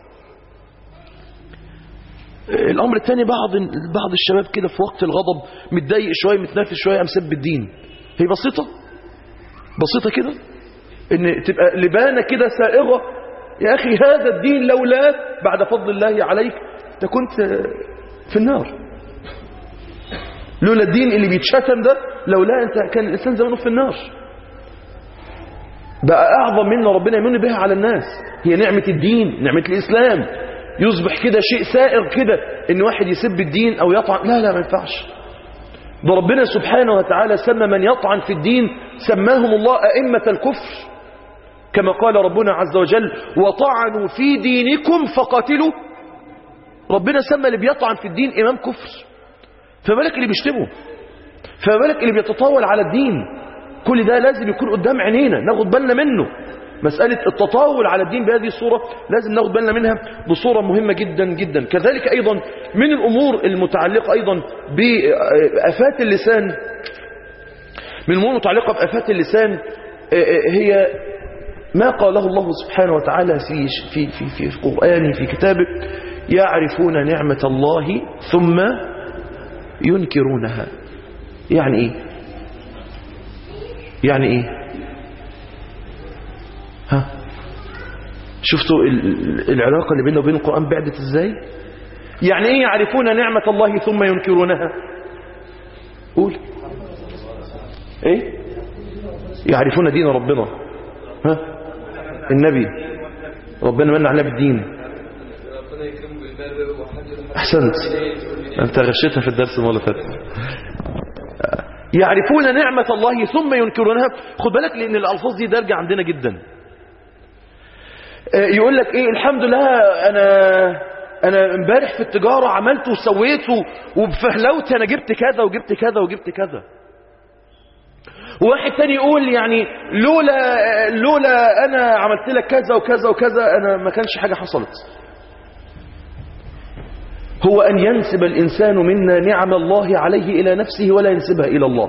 الأمر الثاني بعض بعض الشباب كده في وقت الغضب متضايق شوية متنافس شوية أم سب الدين هي بسيطة بسيطة كده إن تبقى لبانة كده سائغة يا أخي هذا الدين لولا بعد فضل الله عليك أنت كنت في النار لولا الدين اللي بيتشتم ده لولا أنت كان الإنسان زمانه في النار بقى أعظم منا ربنا يمن بها على الناس هي نعمة الدين نعمة الإسلام يصبح كده شيء سائر كده إن واحد يسب الدين أو يطعن لا لا ما ينفعش ده ربنا سبحانه وتعالى سمى من يطعن في الدين سماهم الله أئمة الكفر كما قال ربنا عز وجل وطعنوا في دينكم فقاتلوا ربنا سمى اللي بيطعن في الدين إمام كفر فمالك اللي بيشتمه فمالك اللي بيتطاول على الدين كل ده لازم يكون قدام عينينا ناخد بالنا منه مسألة التطاول على الدين بهذه الصورة لازم ناخد بالنا منها بصورة مهمة جدا جدا كذلك أيضا من الأمور المتعلقة أيضا بأفات اللسان من الأمور المتعلقة بأفات اللسان هي ما قاله الله سبحانه وتعالى في في في في, في قرآنه في كتابه يعرفون نعمة الله ثم ينكرونها يعني ايه يعني ايه ها شفتوا العلاقة اللي بيننا وبين القرآن بعدت ازاي يعني ايه يعرفون نعمة الله ثم ينكرونها قول ايه يعرفون دين ربنا ها النبي ربنا من علينا بالدين احسنت انت غشيتها في الدرس المره اللي فاتت يعرفون نعمة الله ثم ينكرونها خد بالك لان الالفاظ دي دارجه عندنا جدا يقول لك ايه الحمد لله انا انا امبارح في التجاره عملت وسويت وبفهلوت انا جبت كذا وجبت كذا وجبت كذا وواحد تاني يقول يعني لولا لولا انا عملت لك كذا وكذا وكذا انا ما كانش حاجه حصلت هو ان ينسب الانسان منا نعم الله عليه الى نفسه ولا ينسبها الى الله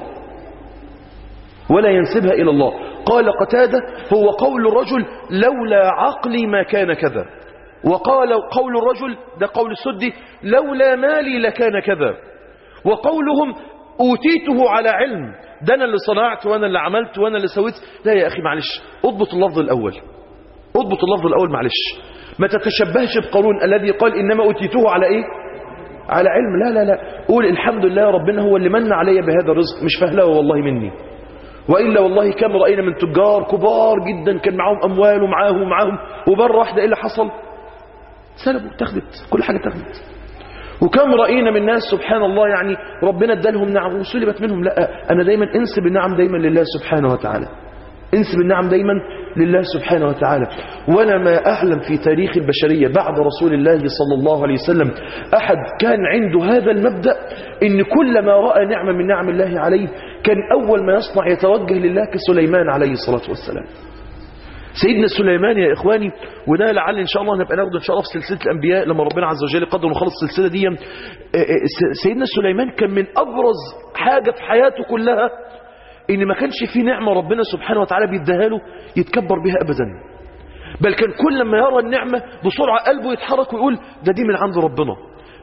ولا ينسبها الى الله قال قتاده هو قول الرجل لولا عقلي ما كان كذا وقال قول الرجل ده قول السدي لولا مالي لكان كذا وقولهم أوتيته على علم ده أنا اللي صنعت وأنا اللي عملت وأنا اللي سويت لا يا أخي معلش اضبط اللفظ الأول اضبط اللفظ الأول معلش ما تتشبهش بقارون الذي قال إنما أوتيته على إيه على علم لا لا لا قول الحمد لله ربنا هو اللي من علي بهذا الرزق مش فهلوه والله مني وإلا والله كم رأينا من تجار كبار جدا كان معاهم أموال ومعاهم ومعاهم وبرة واحدة إيه اللي حصل سلبوا تاخدت كل حاجة تاخدت وكم رأينا من ناس سبحان الله يعني ربنا ادالهم نعم وسلبت منهم لا أنا دايما انسب النعم دايما لله سبحانه وتعالى انسب النعم دايما لله سبحانه وتعالى ولا ما أعلم في تاريخ البشرية بعد رسول الله صلى الله عليه وسلم أحد كان عنده هذا المبدأ إن كل ما رأى نعمة من نعم الله عليه كان أول ما يصنع يتوجه لله كسليمان عليه الصلاة والسلام سيدنا سليمان يا إخواني وده لعل إن شاء الله نبقى ناخده إن شاء الله في سلسلة الأنبياء لما ربنا عز وجل قدر ونخلص السلسلة دي سيدنا سليمان كان من أبرز حاجة في حياته كلها إن ما كانش في نعمة ربنا سبحانه وتعالى بيديها له يتكبر بها أبدا بل كان كل ما يرى النعمة بسرعة قلبه يتحرك ويقول ده دي من عند ربنا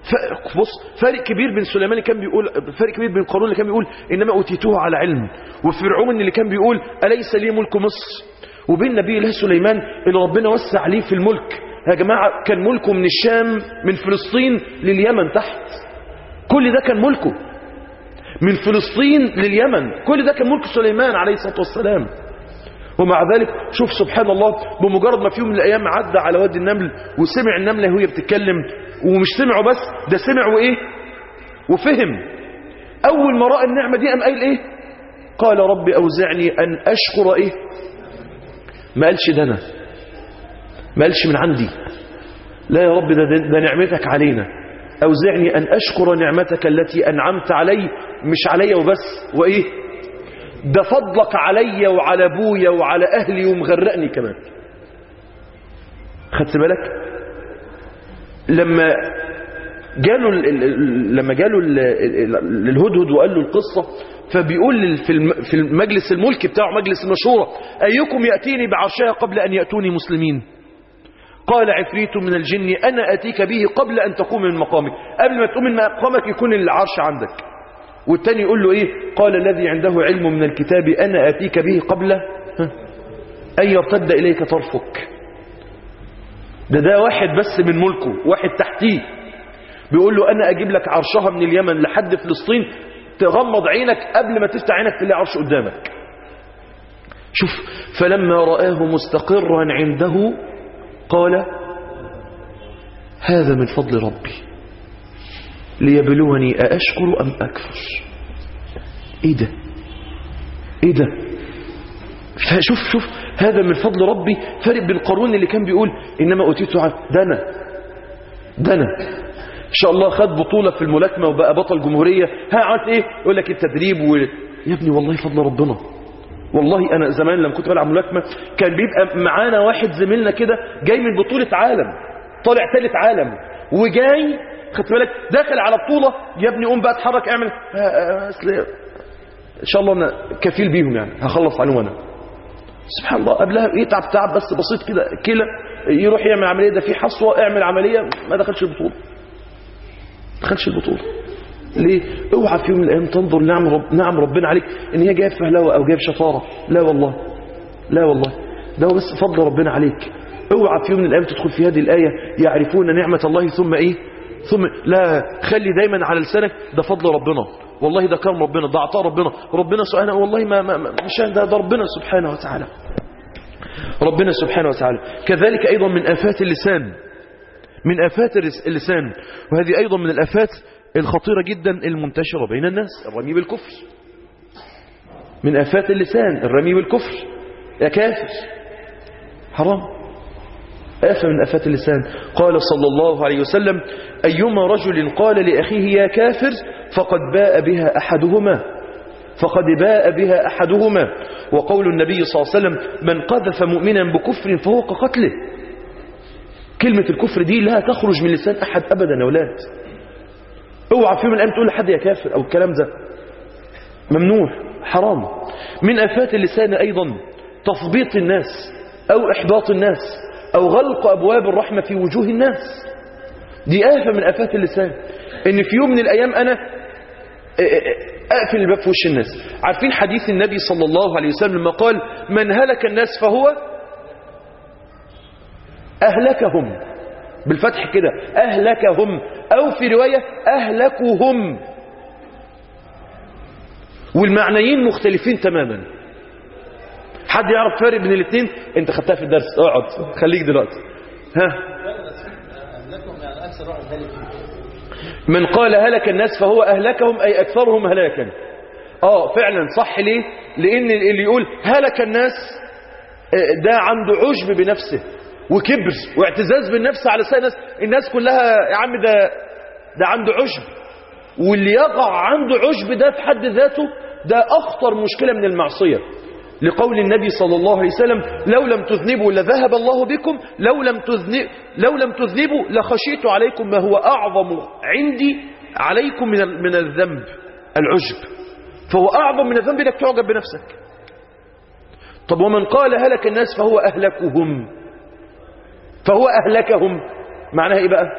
بص فارق كبير بين سليمان اللي كان بيقول فارق كبير بين قارون اللي كان بيقول انما اوتيتوه على علم وفرعون اللي كان بيقول اليس لي ملك مصر وبين نبي الله سليمان اللي ربنا وسع عليه في الملك يا جماعة كان ملكه من الشام من فلسطين لليمن تحت كل ده كان ملكه من فلسطين لليمن كل ده كان ملك سليمان عليه الصلاة والسلام ومع ذلك شوف سبحان الله بمجرد ما في يوم من الأيام عدى على وادي النمل وسمع النملة وهي بتتكلم ومش سمعوا بس ده سمع وإيه وفهم أول ما رأى النعمة دي قام قايل إيه قال رب أوزعني أن أشكر إيه ما قالش ده أنا ما قالش من عندي لا يا رب ده, ده نعمتك علينا أوزعني أن أشكر نعمتك التي أنعمت علي مش علي وبس وإيه ده فضلك علي وعلى أبويا وعلى أهلي ومغرقني كمان خدت بالك لما جاله لما جاله الهدهد وقال له القصة فبيقول في المجلس الملك بتاعه مجلس المشورة أيكم يأتيني بعرشها قبل أن يأتوني مسلمين قال عفريت من الجن أنا أتيك به قبل أن تقوم من مقامك قبل ما تقوم من مقامك يكون العرش عندك والتاني يقول له إيه قال الذي عنده علم من الكتاب أنا أتيك به قبل أن يرتد إليك طرفك ده ده واحد بس من ملكه واحد تحتيه بيقول له أنا أجيب لك عرشها من اليمن لحد فلسطين تغمض عينك قبل ما تفتح عينك تلاقي عرش قدامك شوف فلما رآه مستقرا عنده قال هذا من فضل ربي ليبلوني أأشكر أم أكفر إيه ده إيه ده فشوف شوف هذا من فضل ربي فرق بين قارون اللي كان بيقول إنما أوتيته على ده أنا ده أنا إن شاء الله خد بطولة في الملاكمة وبقى بطل جمهورية ها عملت إيه يقول لك التدريب و... يا ابني والله فضل ربنا والله أنا زمان لما كنت بلعب ملاكمة كان بيبقى معانا واحد زميلنا كده جاي من بطولة عالم طالع ثالث عالم وجاي خدت بالك داخل على بطولة يا ابني قوم بقى اتحرك اعمل أصل ان شاء الله انا كفيل بيهم يعني هخلص عليهم انا سبحان الله قبلها يتعب تعب بس بسيط كده كلى يروح يعمل عمليه ده في حصوه اعمل عمليه ما دخلش البطوله ما دخلش البطوله ليه اوعى في يوم من الايام تنظر نعم رب نعم ربنا عليك ان هي جايه فهلوه او جايه شطاره لا والله لا والله ده هو بس فضل ربنا عليك اوعى في يوم من الايام تدخل في هذه الايه يعرفون نعمه الله ثم ايه ثم لا خلي دايما على لسانك ده فضل ربنا والله ده كرم ربنا ده عطاء ربنا ربنا سبحانه والله ما, ما ما- مش ده, ده ربنا سبحانه وتعالى ربنا سبحانه وتعالى كذلك أيضا من آفات اللسان من آفات الرس- اللسان وهذه أيضا من الآفات الخطيرة جدا المنتشرة بين الناس الرمي بالكفر من آفات اللسان الرمي بالكفر يا كافر حرام آفة من آفات اللسان قال صلى الله عليه وسلم أيما رجل قال لأخيه يا كافر فقد باء بها أحدهما فقد باء بها أحدهما وقول النبي صلى الله عليه وسلم من قذف مؤمنا بكفر فهو كقتله كلمة الكفر دي لا تخرج من لسان أحد أبدا يا أولاد اوعى في يوم من الأيام تقول لحد يا كافر أو الكلام ده ممنوع حرام من آفات اللسان أيضا تثبيط الناس أو إحباط الناس أو غلق أبواب الرحمة في وجوه الناس دي آفة من آفات اللسان إن في يوم من الأيام أنا أقفل الباب في وش الناس عارفين حديث النبي صلى الله عليه وسلم لما قال من هلك الناس فهو أهلكهم بالفتح كده أهلكهم أو في رواية أهلكهم والمعنيين مختلفين تماما حد يعرف فرق بين الاثنين انت خدتها في الدرس اقعد خليك دلوقتي ها من قال هلك الناس فهو أهلكهم أي أكثرهم هلاكا آه فعلا صح ليه لأن اللي يقول هلك الناس آه، ده عنده عجب بنفسه وكبر واعتزاز بالنفس على سائر الناس الناس كلها يا عم ده ده عنده عجب واللي يقع عنده عجب ده في حد ذاته ده أخطر مشكلة من المعصية لقول النبي صلى الله عليه وسلم لو لم تذنبوا لذهب الله بكم لو لم تذنب لو لم تذنبوا لخشيت عليكم ما هو أعظم عندي عليكم من ال- من الذنب العجب فهو أعظم من الذنب انك تعجب بنفسك طب ومن قال هلك الناس فهو أهلكهم فهو أهلكهم معناها إيه بقى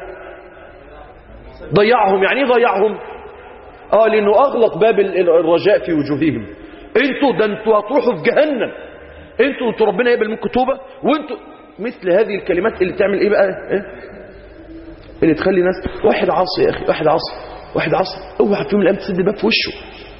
ضيعهم يعني ايه ضيعهم اه لانه اغلق باب ال- ال- الرجاء في وجوههم انتوا ده انتوا هتروحوا في جهنم انتوا انتوا ربنا يقبل منكم توبه وانتوا مثل هذه الكلمات اللي تعمل ايه بقى إيه؟ اللي تخلي ناس واحد عاصي يا اخي واحد عاصي واحد عاصي اوعى في يوم من الايام تسد الباب في وشه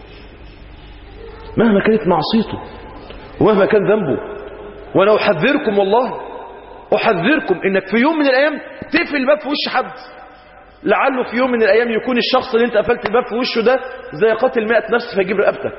مهما كانت معصيته ومهما كان ذنبه وانا احذركم والله احذركم انك في يوم من الايام تقفل الباب في وش حد لعله في يوم من الايام يكون الشخص اللي انت قفلت الباب في وشه ده زي قاتل 100 نفس فيجيب رقبتك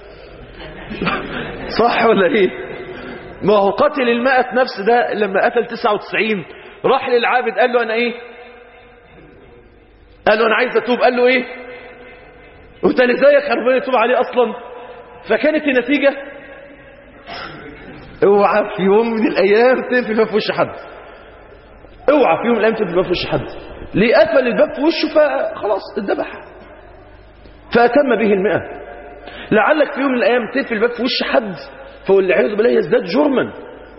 صح ولا ايه ما هو قاتل المائة نفس ده لما قتل 99 راح للعابد قال له انا ايه قال له انا عايز اتوب قال له ايه وتاني زيك ربنا يتوب عليه اصلا فكانت النتيجة اوعى في يوم من الايام تقفل الباب في وش حد اوعى في يوم من الايام تقفل الباب في وش حد ليه قفل الباب في وشه فخلاص اتذبح فاتم به المئة لعلك في يوم من الايام تقفل الباب في وش حد فوالعياذ بالله يزداد جرما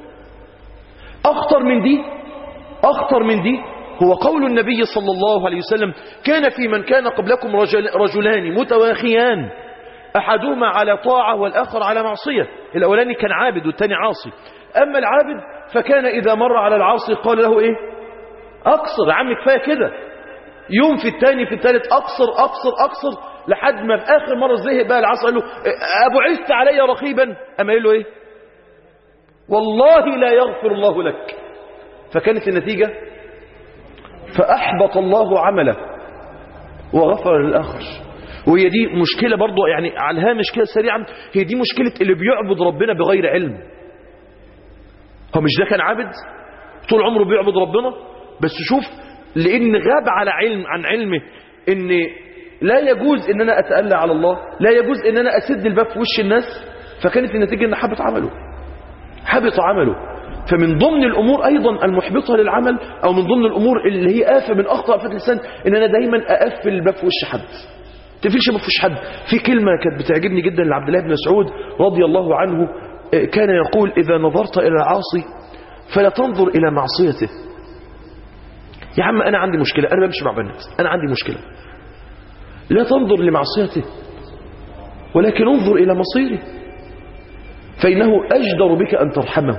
اخطر من دي اخطر من دي هو قول النبي صلى الله عليه وسلم كان في من كان قبلكم رجل رجلان متواخيان احدهما على طاعه والاخر على معصيه الاولاني كان عابد والثاني عاصي اما العابد فكان اذا مر على العاصي قال له ايه اقصر يا عم كفايه كده يوم في الثاني في الثالث اقصر اقصر اقصر لحد ما في اخر مره زهق بقى العصر قال له ابعثت علي رقيبا اما قال له ايه والله لا يغفر الله لك فكانت النتيجه فاحبط الله عمله وغفر للاخر وهي دي مشكله برضه يعني على الهامش كده سريعا هي دي مشكله اللي بيعبد ربنا بغير علم هو مش ده كان عابد طول عمره بيعبد ربنا بس شوف لان غاب على علم عن علمه ان لا يجوز ان انا اتألى على الله لا يجوز ان انا اسد الباب في وش الناس فكانت النتيجة ان حبط عمله حبط عمله فمن ضمن الامور ايضا المحبطة للعمل او من ضمن الامور اللي هي آفة من اخطاء افات اللسان ان انا دايما اقفل الباب في وش حد تقفلش الباب في وش حد في كلمة كانت بتعجبني جدا لعبد الله بن مسعود رضي الله عنه كان يقول إذا نظرت إلى العاصي فلا تنظر إلى معصيته يا عم أنا عندي مشكلة أنا بمشي مع بنات أنا عندي مشكلة لا تنظر لمعصيته ولكن انظر إلى مصيره فإنه أجدر بك أن ترحمه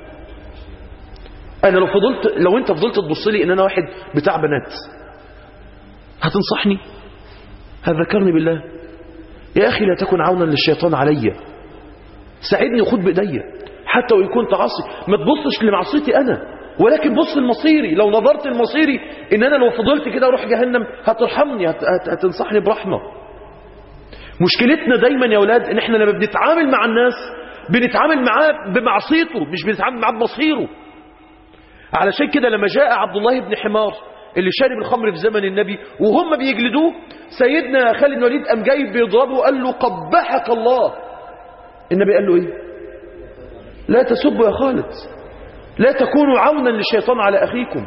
أنا لو فضلت لو أنت فضلت تبص لي إن أنا واحد بتاع بنات هتنصحني هتذكرني بالله يا أخي لا تكن عونا للشيطان علي ساعدني وخد بإيديا حتى وإن كنت عاصي ما تبصش لمعصيتي أنا ولكن بص لمصيري لو نظرت لمصيري إن أنا لو فضلت كده أروح جهنم هترحمني هت... هت... هتنصحني برحمة مشكلتنا دايما يا أولاد إن إحنا لما بنتعامل مع الناس بنتعامل معاه بمعصيته مش بنتعامل معاه بمصيره علشان كده لما جاء عبد الله بن حمار اللي شارب الخمر في زمن النبي وهم بيجلدوه سيدنا خالد بن الوليد قام جاي بيضربه وقال له قبحك الله النبي قال له ايه لا تسبوا يا خالد لا تكونوا عونا للشيطان على اخيكم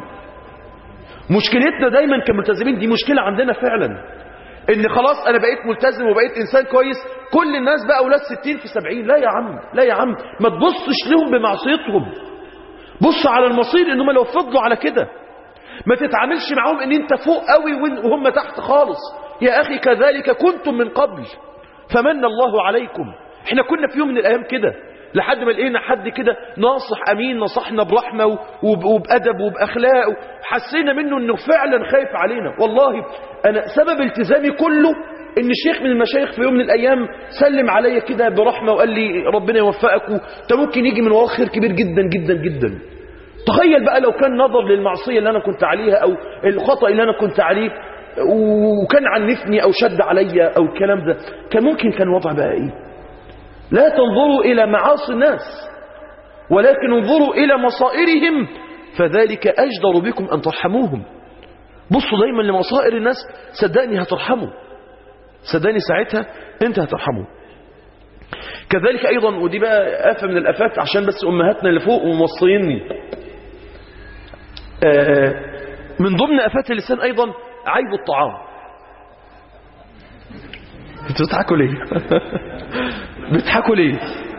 مشكلتنا دايما كملتزمين دي مشكلة عندنا فعلا ان خلاص انا بقيت ملتزم وبقيت انسان كويس كل الناس بقى اولاد 60 في 70 لا يا عم لا يا عم ما تبصش لهم بمعصيتهم بص على المصير انهم لو فضلوا على كده ما تتعاملش معاهم ان انت فوق قوي وهم تحت خالص يا اخي كذلك كنتم من قبل فمن الله عليكم احنا كنا في يوم من الايام كده لحد ما لقينا حد كده ناصح امين نصحنا برحمه وب- وبادب وباخلاق حسينا منه انه فعلا خايف علينا والله انا سبب التزامي كله ان شيخ من المشايخ في يوم من الايام سلم عليا كده برحمه وقال لي ربنا يوفقك وانت ممكن يجي من وراه خير كبير جدا جدا جدا تخيل بقى لو كان نظر للمعصيه اللي انا كنت عليها او الخطا اللي انا كنت عليه وكان عنفني او شد عليا او الكلام ده كان ممكن كان الوضع بقى ايه لا تنظروا الى معاصي الناس ولكن انظروا الى مصائرهم فذلك اجدر بكم ان ترحموهم بصوا دايما لمصائر الناس صدقني هترحموا صدقني ساعتها انت هترحمه كذلك ايضا ودي بقى آفة من الافات عشان بس امهاتنا اللي فوق وموصيني آه، من ضمن افات اللسان ايضا عيب الطعام انتوا بتضحكوا ليه بتضحكوا ليه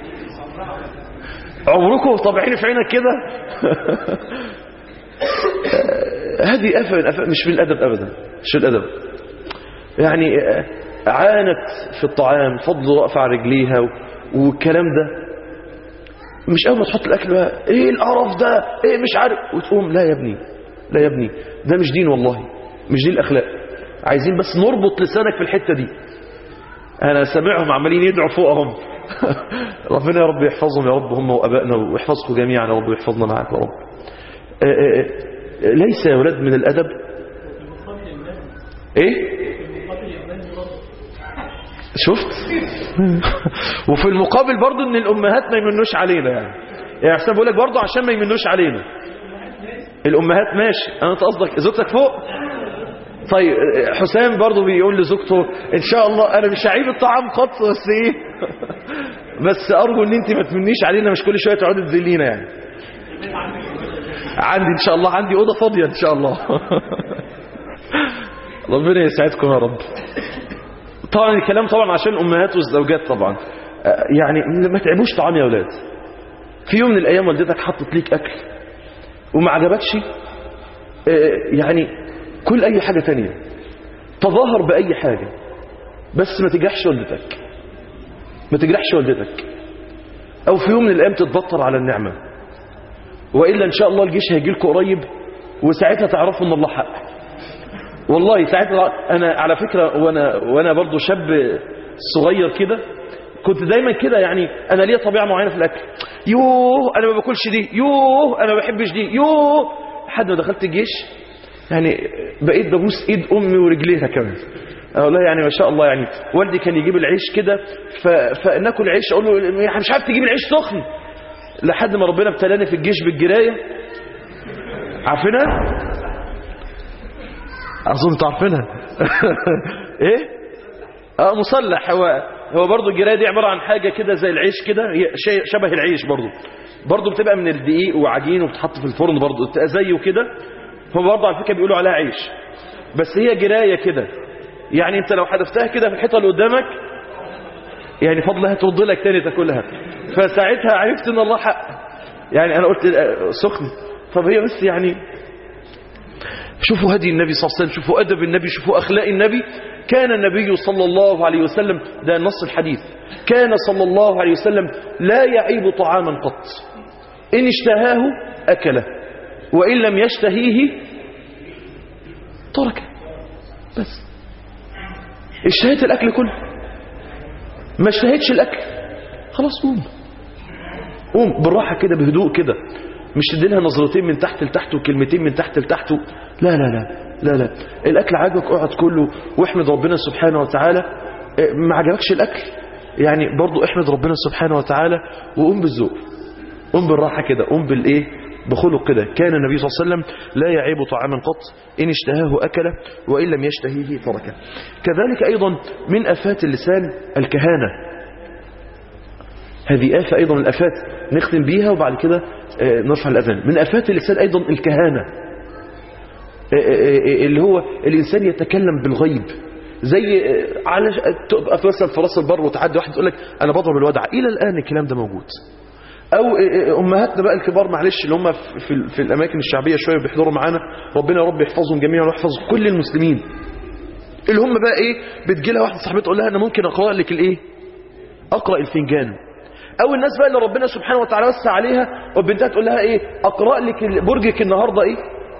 عمركم طابعين في عينك كده آه، هذه آفة من آفات مش من الأدب أبدا مش من الأدب يعني آه، عانت في الطعام فضل واقفة على رجليها و- والكلام ده مش أول ما تحط الأكل بقى إيه القرف ده إيه مش عارف وتقوم لا يا ابني لا يا ابني ده مش دين والله مش دي الأخلاق عايزين بس نربط لسانك في الحتة دي أنا سامعهم عمالين يدعوا فوقهم ربنا يا رب يحفظهم يا رب هم وأبائنا ويحفظكم جميعا يا رب ويحفظنا معك يا رب آه، آه، آه، ليس يا ولاد من الأدب إيه شفت وفي المقابل برضو ان الامهات ما يمنوش علينا يعني يعني حسام بقول لك برضو عشان ما يمنوش علينا الامهات ماشي انا انت قصدك زوجتك فوق طيب حسام برضو بيقول لزوجته ان شاء الله انا مش هعيب الطعام خط بس ايه بس ارجو ان انت ما تمنيش علينا مش كل شويه تقعدي تذلينا يعني عندي ان شاء الله عندي اوضه فاضيه ان شاء الله ربنا يسعدكم يا رب طبعا الكلام طبعا عشان الامهات والزوجات طبعا آه، يعني ما تعبوش طعام يا اولاد في يوم من الايام والدتك حطت ليك اكل وما عجبكش آه، يعني كل اي حاجه تانية تظاهر باي حاجه بس ما تجرحش والدتك ما تجرحش والدتك او في يوم من الايام تتبطر على النعمه والا ان شاء الله الجيش هيجي لكم قريب وساعتها تعرفوا ان الله حق والله ساعتها انا على فكره وانا وانا برضو شاب صغير كده كنت دايما كده يعني انا ليا طبيعه معينه في الاكل يوه انا ما باكلش دي يوه انا ما بحبش دي يوه لحد ما دخلت الجيش يعني بقيت ببوس ايد امي ورجليها كمان والله يعني ما شاء الله يعني والدي كان يجيب العيش كده ف... فناكل عيش اقول له يعني مش عارف تجيب العيش سخن لحد ما ربنا ابتلاني في الجيش بالجرايه عارفينها اظن انتوا عارفينها ايه اه مصلح هو هو برضه الجرايه دي عباره عن حاجه كده زي العيش كده هي شيء شبه العيش برضه برضه بتبقى من الدقيق وعجين وبتتحط في الفرن برضه بتبقى زيه كده هو برضه على فكره بيقولوا عليها عيش بس هي جرايه كده يعني انت لو حذفتها كده في الحيطه اللي قدامك يعني فضلها ترد لك تاني تاكلها فساعتها عرفت ان الله حق يعني انا قلت آه، سخن طب هي بس يعني شوفوا هدي النبي صلى الله عليه وسلم شوفوا أدب النبي شوفوا أخلاق النبي كان النبي صلى الله عليه وسلم ده نص الحديث كان صلى الله عليه وسلم لا يعيب طعاما قط إن اشتهاه أكله وإن لم يشتهيه تركه بس اشتهيت الأكل كله ما اشتهيتش الأكل خلاص قوم قوم بالراحة كده بهدوء كده مش تديلها نظرتين من تحت لتحت وكلمتين من تحت لتحت لا لا لا لا لا الأكل عاجبك اقعد كله واحمد ربنا سبحانه وتعالى اه، ما عجبكش الأكل يعني برضو احمد ربنا سبحانه وتعالى وقوم بالذوق قوم بالراحة كده قوم بالإيه بخلق كده كان النبي صلى الله عليه وسلم لا يعيب طعاما قط إن اشتهاه أكله وإن لم يشتهيه تركه كذلك أيضا من أفات اللسان الكهانة هذه آفة أيضا من الأفات نختم بيها وبعد كده آه، نرفع الأذان من أفات اللسان أيضا الكهانة آه، آه، آه، اللي هو الإنسان يتكلم بالغيب زي آه، على تبقى في مثلا في راس البر وتعدي واحد يقول لك أنا بضرب الودع إلى الآن الكلام ده موجود او امهاتنا بقى الكبار معلش اللي هم في, في, في الاماكن الشعبيه شويه بيحضروا معانا ربنا يا رب يحفظهم جميعا ويحفظ كل المسلمين اللي هم بقى ايه بتجي لها واحده صاحبتها تقول لها انا ممكن اقرا لك الايه اقرا الفنجان او الناس بقى اللي ربنا سبحانه وتعالى وسع عليها وبنتها تقول لها ايه اقرا لك ال- برجك النهارده ايه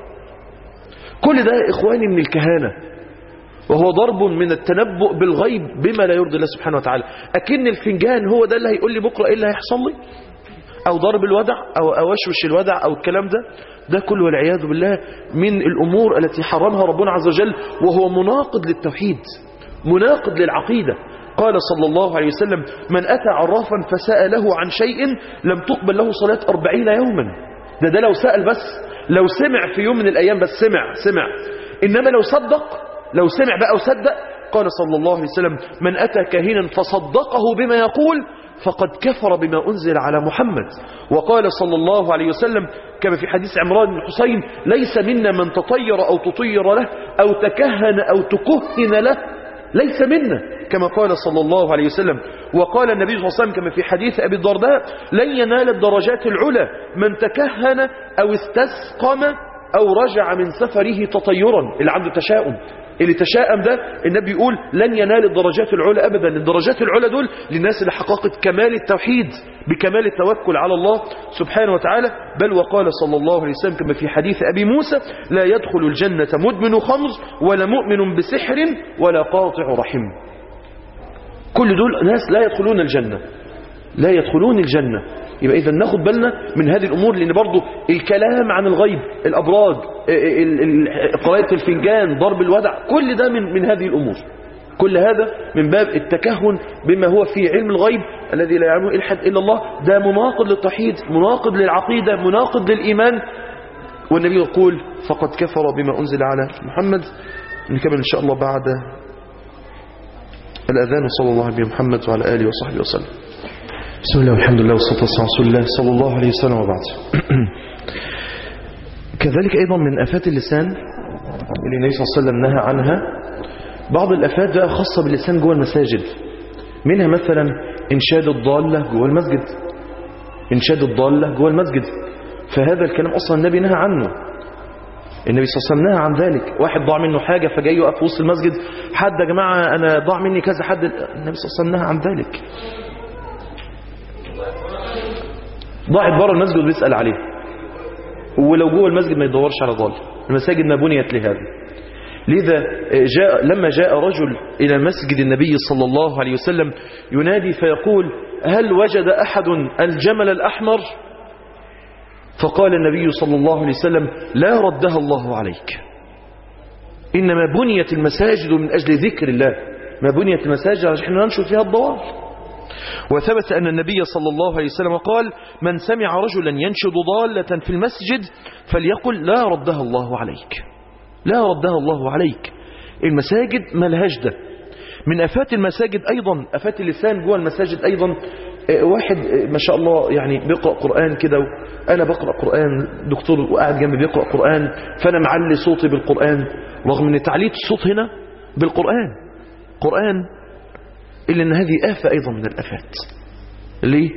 كل ده يا اخواني من الكهانه وهو ضرب من التنبؤ بالغيب بما لا يرضي الله سبحانه وتعالى اكن الفنجان هو ده اللي هيقول لي بكره ايه اللي هيحصل لي او ضرب الودع او اوشوش الودع او الكلام ده ده كله والعياذ بالله من الامور التي حرمها ربنا عز وجل وهو مناقض للتوحيد مناقض للعقيده قال صلى الله عليه وسلم من اتى عرافا فساله عن شيء لم تقبل له صلاه أربعين يوما ده ده لو سال بس لو سمع في يوم من الايام بس سمع سمع انما لو صدق لو سمع بقى وصدق قال صلى الله عليه وسلم من اتى كاهنا فصدقه بما يقول فقد كفر بما أنزل على محمد وقال صلى الله عليه وسلم كما في حديث عمران بن حسين ليس منا من تطير أو تطير له أو تكهن أو تكهن له ليس منا كما قال صلى الله عليه وسلم وقال النبي صلى الله عليه وسلم كما في حديث أبي الدرداء لن ينال الدرجات العلى من تكهن أو استسقم أو رجع من سفره تطيرا اللي عنده تشاؤم اللي تشاءم ده النبي يقول لن ينال الدرجات العلى أبدا الدرجات العلى دول للناس اللي حققت كمال التوحيد بكمال التوكل على الله سبحانه وتعالى بل وقال صلى الله عليه وسلم كما في حديث أبي موسى لا يدخل الجنة مدمن خمر ولا مؤمن بسحر ولا قاطع رحم كل دول ناس لا يدخلون الجنة لا يدخلون الجنة يبقى إذا ناخد بالنا من هذه الأمور لأن برضو الكلام عن الغيب الأبراج ال- ال- قراءة الفنجان ضرب الودع كل ده من, من هذه الأمور كل هذا من باب التكهن بما هو في علم الغيب الذي لا يعلمه إلحد إلا الله ده مناقض للتوحيد مناقض للعقيدة مناقض للإيمان والنبي يقول فقد كفر بما أنزل على محمد نكمل إن شاء الله بعد الأذان صلى الله عليه محمد وعلى آله وصحبه وسلم بسم الله والحمد لله والصلاة والسلام على رسول الله صلى الله عليه وسلم وبعد كذلك أيضا من أفات اللسان اللي النبي صلى الله عليه وسلم نهى عنها بعض الأفات بقى خاصة باللسان جوه المساجد منها مثلا إنشاد الضالة جوه المسجد إنشاد الضالة جوه المسجد فهذا الكلام أصلا النبي نهى عنه النبي صلى الله عليه وسلم نهى عن ذلك واحد ضاع منه حاجة فجاي يقف في وسط المسجد حد يا جماعة أنا ضاع مني كذا حد النبي صلى الله عليه وسلم نهى عن ذلك ضاعت بره المسجد بيسأل عليه ولو جوه المسجد ما يدورش على ضال المساجد ما بنيت لهذا لذا جاء لما جاء رجل إلى مسجد النبي صلى الله عليه وسلم ينادي فيقول هل وجد أحد الجمل الأحمر فقال النبي صلى الله عليه وسلم لا ردها الله عليك إنما بنيت المساجد من أجل ذكر الله ما بنيت المساجد عشان احنا ننشر فيها الضوال وثبت أن النبي صلى الله عليه وسلم قال من سمع رجلا ينشد ضالة في المسجد فليقل لا ردها الله عليك لا ردها الله عليك المساجد ملهاش ده من أفات المساجد أيضا أفات اللسان جوه المساجد أيضا آه، واحد آه، ما شاء الله يعني بيقرأ قرآن كده أنا بقرأ قرآن دكتور وقاعد جنبي بيقرأ قرآن فأنا معلي صوتي بالقرآن رغم أن تعليت الصوت هنا بالقرآن قرآن إلا أن هذه آفة أيضا من الآفات ليه؟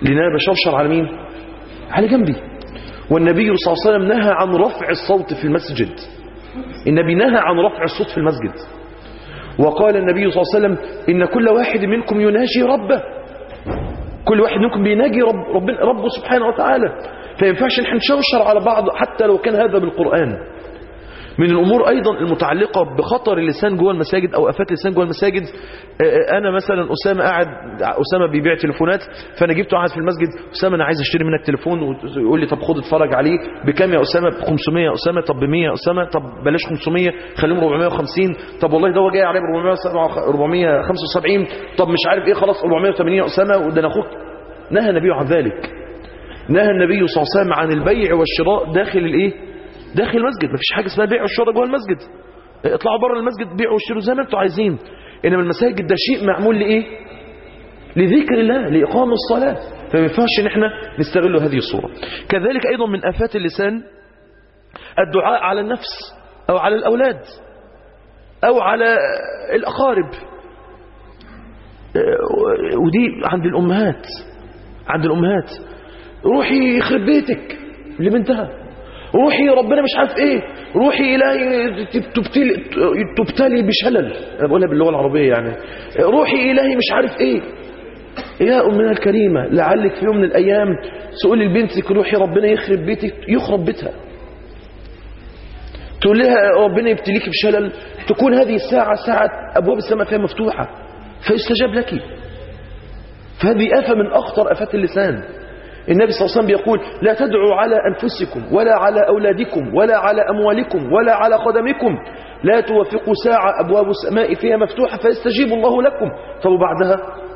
لأن أنا بشرشر على مين على جنبي والنبي صلى الله عليه وسلم نهى عن رفع الصوت في المسجد النبي نهى عن رفع الصوت في المسجد وقال النبي صلى الله عليه وسلم إن كل واحد منكم يناجي ربه كل واحد منكم بيناجي رب رب ربه سبحانه وتعالى فينفعش ان احنا نشوشر على بعض حتى لو كان هذا بالقرآن من الأمور أيضا المتعلقة بخطر اللسان جوه المساجد أو أفات اللسان جوه المساجد أنا مثلا أسامة قاعد أسامة بيبيع تليفونات فأنا جبته قاعد في المسجد أسامة أنا عايز أشتري منك تليفون ويقول لي طب خد اتفرج عليه بكام يا أسامة ب 500 يا أسامة طب ب 100 يا أسامة طب بلاش 500 خليهم 450 طب والله ده هو جاي عليه ب 475 طب مش عارف إيه خلاص 480 يا أسامة وده أنا أخوك نهى النبي عن ذلك نهى النبي صلى الله عليه وسلم عن البيع والشراء داخل الإيه داخل المسجد مفيش حاجة اسمها بيع والشراء جوه المسجد اطلعوا بره المسجد بيعوا واشتروا زي ما انتوا عايزين انما المساجد ده شيء معمول لايه لذكر الله لاقام الصلاه فما ينفعش ان احنا نستغل هذه الصوره كذلك ايضا من افات اللسان الدعاء على النفس او على الاولاد او على الاقارب ودي عند الامهات عند الامهات روحي يخرب بيتك لبنتها روحي ربنا مش عارف ايه روحي الهي تبتلي, تبتلي بشلل انا بقولها باللغه العربيه يعني روحي الهي مش عارف ايه يا امنا الكريمه لعلك في يوم من الايام تقول لبنتك روحي ربنا يخرب بيتك يخرب بيتها تقول لها ربنا يبتليك بشلل تكون هذه الساعه ساعه ابواب السماء فيها مفتوحه فيستجاب لك فهذه افه من اخطر افات اللسان النبي صلى الله عليه وسلم بيقول لا تدعوا على أنفسكم ولا على أولادكم ولا على أموالكم ولا على خدمكم لا توافقوا ساعة أبواب السماء فيها مفتوحة فيستجيب الله لكم طب وبعدها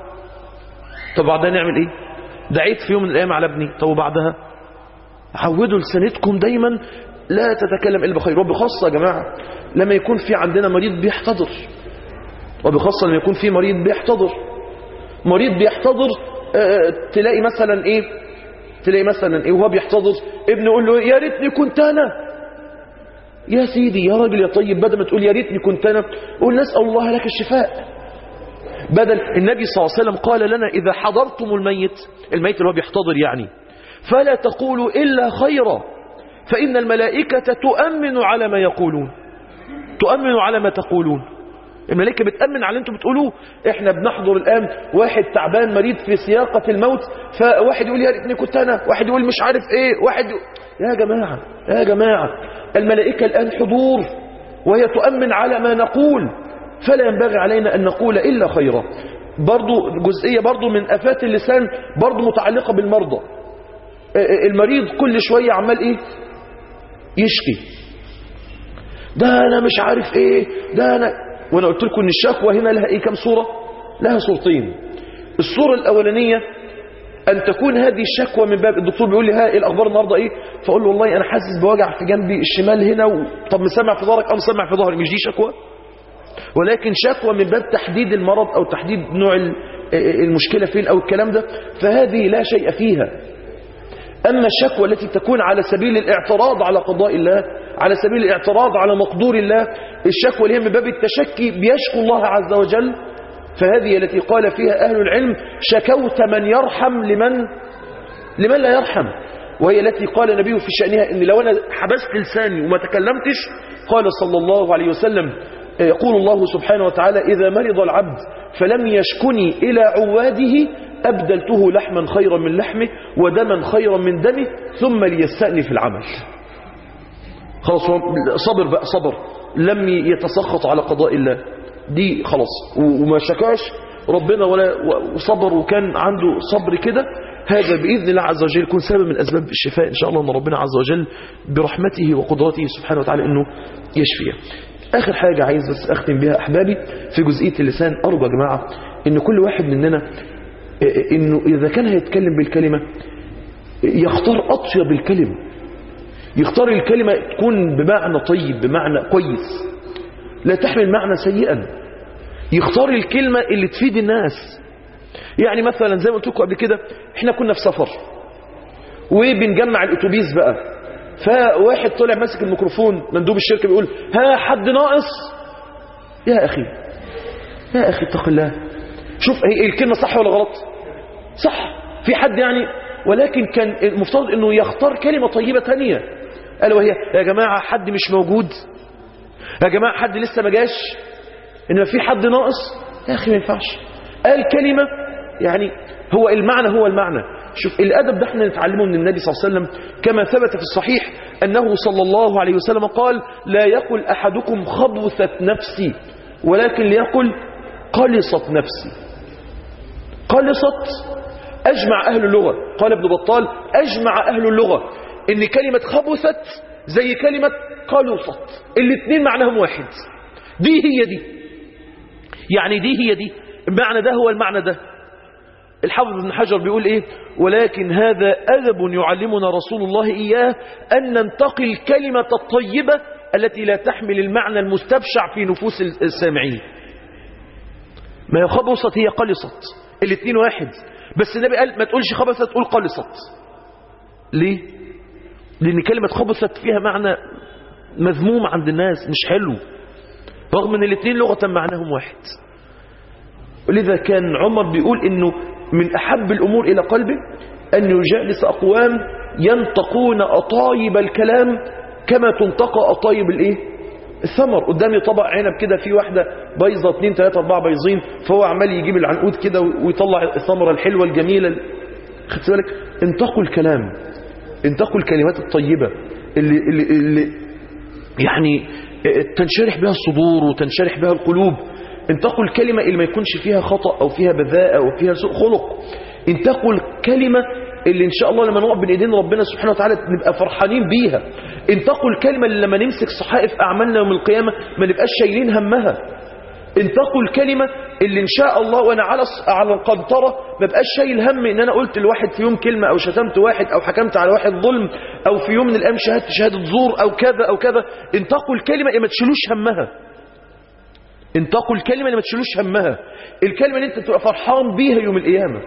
طب بعدها نعمل إيه دعيت في يوم من الأيام على ابني طب وبعدها عودوا لسانتكم دايما لا تتكلم إلا بخير وبخاصة يا جماعة لما يكون في عندنا مريض بيحتضر وبخاصة لما يكون في مريض بيحتضر مريض بيحتضر اه تلاقي مثلا ايه تلاقي مثلا ايه وهو بيحتضر ابنه يقول له يا ريتني كنت انا يا سيدي يا راجل يا طيب بدل ما تقول يا ريتني كنت انا قول نسال الله لك الشفاء بدل النبي صلى الله عليه وسلم قال لنا اذا حضرتم الميت الميت اللي هو بيحتضر يعني فلا تقولوا الا خيرا فان الملائكه تؤمن على ما يقولون تؤمن على ما تقولون الملائكة بتأمن على اللي انتم بتقولوه احنا بنحضر الآن واحد تعبان مريض في سياقة الموت فواحد يقول يا ريتني كنت أنا واحد يقول مش عارف ايه واحد يقول يا جماعة يا جماعة الملائكة الآن حضور وهي تؤمن على ما نقول فلا ينبغي علينا أن نقول إلا خيرا برضو جزئية برضو من أفات اللسان برضو متعلقة بالمرضى المريض كل شوية عمال ايه يشكي ده أنا مش عارف ايه ده أنا وانا قلت لكم ان الشكوى هنا لها ايه كم صورة لها صورتين الصورة الاولانية ان تكون هذه الشكوى من باب الدكتور بيقول لي ها ايه الاخبار النهارده ايه فاقول له والله انا حاسس بوجع في جنبي الشمال هنا و... طب مسمع في ظهرك اه مسمع في ظهري مش دي شكوى ولكن شكوى من باب تحديد المرض او تحديد نوع المشكلة فين او الكلام ده فهذه لا شيء فيها أما الشكوى التي تكون على سبيل الاعتراض على قضاء الله على سبيل الاعتراض على مقدور الله الشكوى اللي هي من باب التشكي بيشكو الله عز وجل فهذه التي قال فيها أهل العلم شكوت من يرحم لمن لمن لا يرحم وهي التي قال النبي في شأنها إن لو أنا حبست لساني وما تكلمتش قال صلى الله عليه وسلم يقول الله سبحانه وتعالى إذا مرض العبد فلم يشكني إلى عواده أبدلته لحما خيرا من لحمه ودما خيرا من دمه ثم ليستأنف العمل خلاص صبر بقى صبر لم يتسخط على قضاء الله دي خلاص وما شكاش ربنا ولا وصبر وكان عنده صبر كده هذا بإذن الله عز وجل يكون سبب من أسباب الشفاء إن شاء الله أن ربنا عز وجل برحمته وقدرته سبحانه وتعالى أنه يشفيه آخر حاجة عايز بس أختم بها أحبابي في جزئية اللسان أرجو يا جماعة أن كل واحد مننا أنه إذا كان هيتكلم بالكلمة يختار أطيب الكلمة يختار الكلمة تكون بمعنى طيب بمعنى كويس لا تحمل معنى سيئا يختار الكلمة اللي تفيد الناس يعني مثلا زي ما قلت لكم قبل كده احنا كنا في سفر وبنجمع الاتوبيس بقى فواحد طلع ماسك الميكروفون مندوب الشركة بيقول ها حد ناقص يا أخي يا أخي اتق الله شوف هي الكلمة صح ولا غلط صح في حد يعني ولكن كان المفترض انه يختار كلمة طيبة تانية قال وهي يا جماعة حد مش موجود يا جماعة حد لسه ما جاش إنما في حد ناقص يا أخي ما ينفعش قال كلمة يعني هو المعنى هو المعنى شوف الأدب ده احنا نتعلمه من النبي صلى الله عليه وسلم كما ثبت في الصحيح أنه صلى الله عليه وسلم قال لا يقل أحدكم خبثت نفسي ولكن ليقل قلصت نفسي قلصت أجمع أهل اللغة قال ابن بطال أجمع أهل اللغة إن كلمة خبثت زي كلمة قلصت الاثنين معناهم واحد دي هي دي يعني دي هي دي المعنى ده هو المعنى ده الحافظ ابن حجر بيقول ايه ولكن هذا أدب يعلمنا رسول الله إياه أن ننتقي الكلمة الطيبة التي لا تحمل المعنى المستبشع في نفوس السامعين ما هي خبصت هي قلصت الاثنين واحد بس النبي قال ما تقولش خبثت تقول قلصت ليه لأن كلمة خبثت فيها معنى مذموم عند الناس مش حلو رغم ان الاثنين لغة معناهم واحد ولذا كان عمر بيقول انه من احب الامور الى قلبه ان يجالس اقوام ينطقون اطايب الكلام كما تنطق اطايب الايه الثمر قدامي طبق عنب كده في واحدة بيضة اتنين تلاتة اربعة بيضين فهو عمال يجيب العنقود كده ويطلع الثمرة الحلوة الجميلة خدت بالك انتقوا الكلام انتقوا الكلمات الطيبة اللي, اللي, اللي يعني تنشرح بها الصدور وتنشرح بها القلوب انتقوا الكلمة اللي ما يكونش فيها خطأ أو فيها بذاءة أو فيها سوء خلق انتقوا الكلمة اللي إن شاء الله لما نقف بين إيدين ربنا سبحانه وتعالى نبقى فرحانين بيها انتقوا الكلمة اللي لما نمسك صحائف أعمالنا يوم القيامة ما نبقاش شايلين همها انتقوا الكلمة اللي إن شاء الله وأنا على على القنطرة ما بقاش شايل هم إن أنا قلت لواحد في يوم كلمة أو شتمت واحد أو حكمت على واحد ظلم أو في يوم من الأيام شهدت شهادة زور أو كذا أو كذا انتقوا الكلمة اللي ما تشيلوش همها انتقوا الكلمة اللي ما تشيلوش همها الكلمة اللي أنت تبقى فرحان بيها يوم القيامة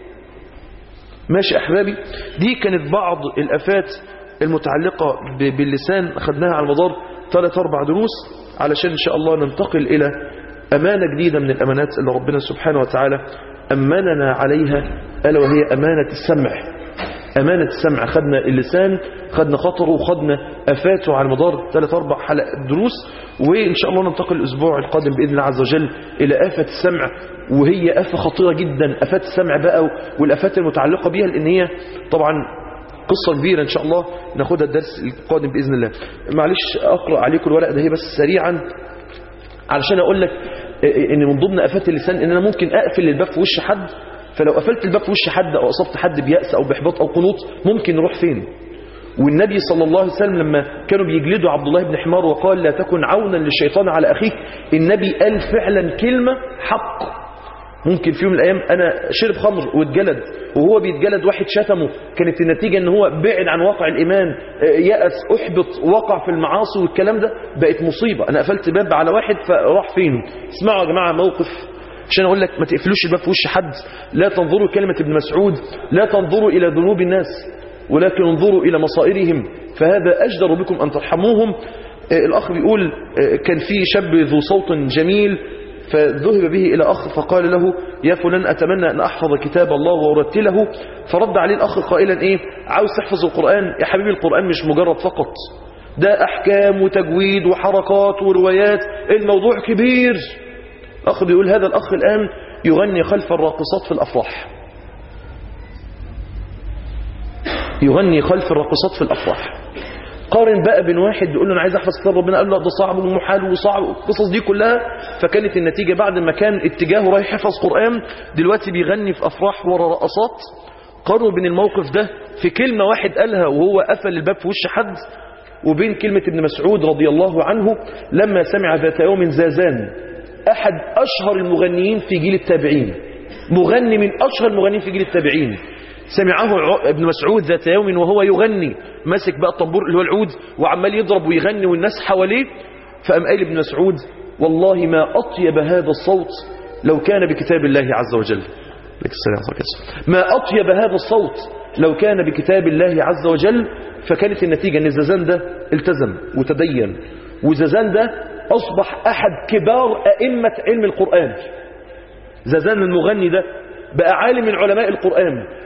ماشي أحبابي دي كانت بعض الأفات المتعلقة باللسان أخذناها على مدار ثلاث أربع دروس علشان إن شاء الله ننتقل إلى أمانة جديدة من الأمانات اللي ربنا سبحانه وتعالى أمننا عليها ألا وهي أمانة السمع أمانة السمع خدنا اللسان خدنا خطره وخدنا أفاته على مدار ثلاث أربع حلقات دروس وإن شاء الله ننتقل الأسبوع القادم بإذن الله عز وجل إلى آفة السمع وهي آفة خطيرة جدا آفات السمع بقى والآفات المتعلقة بها لأن هي طبعا قصة كبيرة إن شاء الله ناخدها الدرس القادم بإذن الله معلش أقرأ عليكم الورق ده هي بس سريعا علشان أقول لك إن من ضمن آفات اللسان إن أنا ممكن أقفل الباب في وش حد فلو قفلت الباب في وش حد أو أصبت حد بيأس أو بإحباط أو قنوط ممكن نروح فين والنبي صلى الله عليه وسلم لما كانوا بيجلدوا عبد الله بن حمار وقال لا تكن عونا للشيطان على أخيك النبي قال فعلا كلمة حق ممكن في يوم من الأيام أنا شرب خمر واتجلد وهو بيتجلد واحد شتمه كانت النتيجة ان هو بعد عن واقع الإيمان يأس أحبط وقع في المعاصي والكلام ده بقت مصيبة أنا قفلت باب على واحد فراح فين اسمعوا يا جماعة موقف عشان أقول لك ما تقفلوش الباب في وش حد لا تنظروا كلمة ابن مسعود لا تنظروا إلى ذنوب الناس ولكن انظروا إلى مصائرهم فهذا أجدر بكم أن ترحموهم الأخ بيقول كان في شاب ذو صوت جميل فذهب به إلى أخ فقال له يا فلان أتمنى أن أحفظ كتاب الله وأرتله فرد عليه الأخ قائلا إيه عاوز تحفظ القرآن يا حبيبي القرآن مش مجرد فقط ده أحكام وتجويد وحركات وروايات الموضوع كبير أخ بيقول هذا الأخ الآن يغني خلف الراقصات في الأفراح يغني خلف الراقصات في الأفراح قارن بقى بين واحد بيقول له انا عايز احفظ كتاب ربنا قال له ده صعب ومحال وصعب القصص دي كلها فكانت النتيجه بعد ما كان اتجاهه رايح يحفظ قران دلوقتي بيغني في افراح ورا رقصات قارنوا بين الموقف ده في كلمه واحد قالها وهو قفل الباب في وش حد وبين كلمه ابن مسعود رضي الله عنه لما سمع ذات يوم زازان احد اشهر المغنيين في جيل التابعين مغني من اشهر المغنيين في جيل التابعين سمعه ابن مسعود ذات يوم وهو يغني ماسك بقى الطنبور اللي هو العود وعمال يضرب ويغني والناس حواليه فقام قال ابن مسعود والله ما أطيب هذا الصوت لو كان بكتاب الله عز وجل ما أطيب هذا الصوت لو كان بكتاب الله عز وجل فكانت النتيجة أن الزازان ده التزم وتدين وزازان ده أصبح أحد كبار أئمة علم القرآن زازان المغني ده بقى عالم من علماء القرآن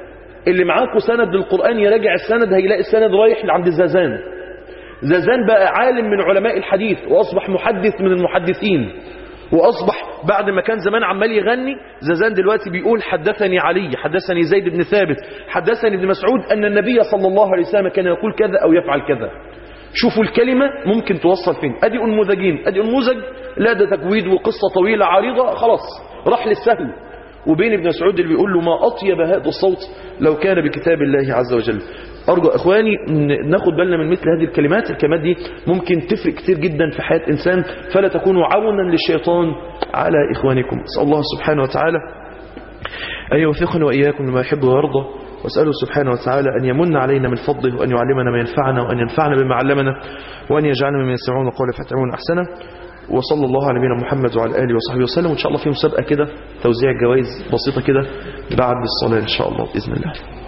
اللي معاكم سند للقرآن يراجع السند هيلاقي السند رايح لعند زازان زازان بقى عالم من علماء الحديث وأصبح محدث من المحدثين وأصبح بعد ما كان زمان عمال يغني زازان دلوقتي بيقول حدثني علي حدثني زيد بن ثابت حدثني ابن مسعود أن النبي صلى الله عليه وسلم كان يقول كذا أو يفعل كذا شوفوا الكلمة ممكن توصل فين أدي أنموذجين أدي أنموذج لا ده تجويد وقصة طويلة عريضة خلاص راح للسهل وبين ابن مسعود اللي بيقول له ما أطيب هذا الصوت لو كان بكتاب الله عز وجل أرجو أخواني ن- ناخد بالنا من مثل هذه الكلمات الكلمات دي ممكن تفرق كتير جدا في حياة إنسان فلا تكونوا عونا للشيطان على إخوانكم أسأل الله سبحانه وتعالى أن يوفقنا وإياكم لما يحب ويرضى وأسأله سبحانه وتعالى أن يمن علينا من فضله وأن يعلمنا ما ينفعنا وأن ينفعنا بما علمنا وأن يجعلنا ممن يستمعون القول فيتبعون أحسنه وصلى الله على نبينا محمد وعلى آله وصحبه وسلم وإن شاء الله في مسابقة كده توزيع جوائز بسيطة كده بعد الصلاة إن شاء الله بإذن الله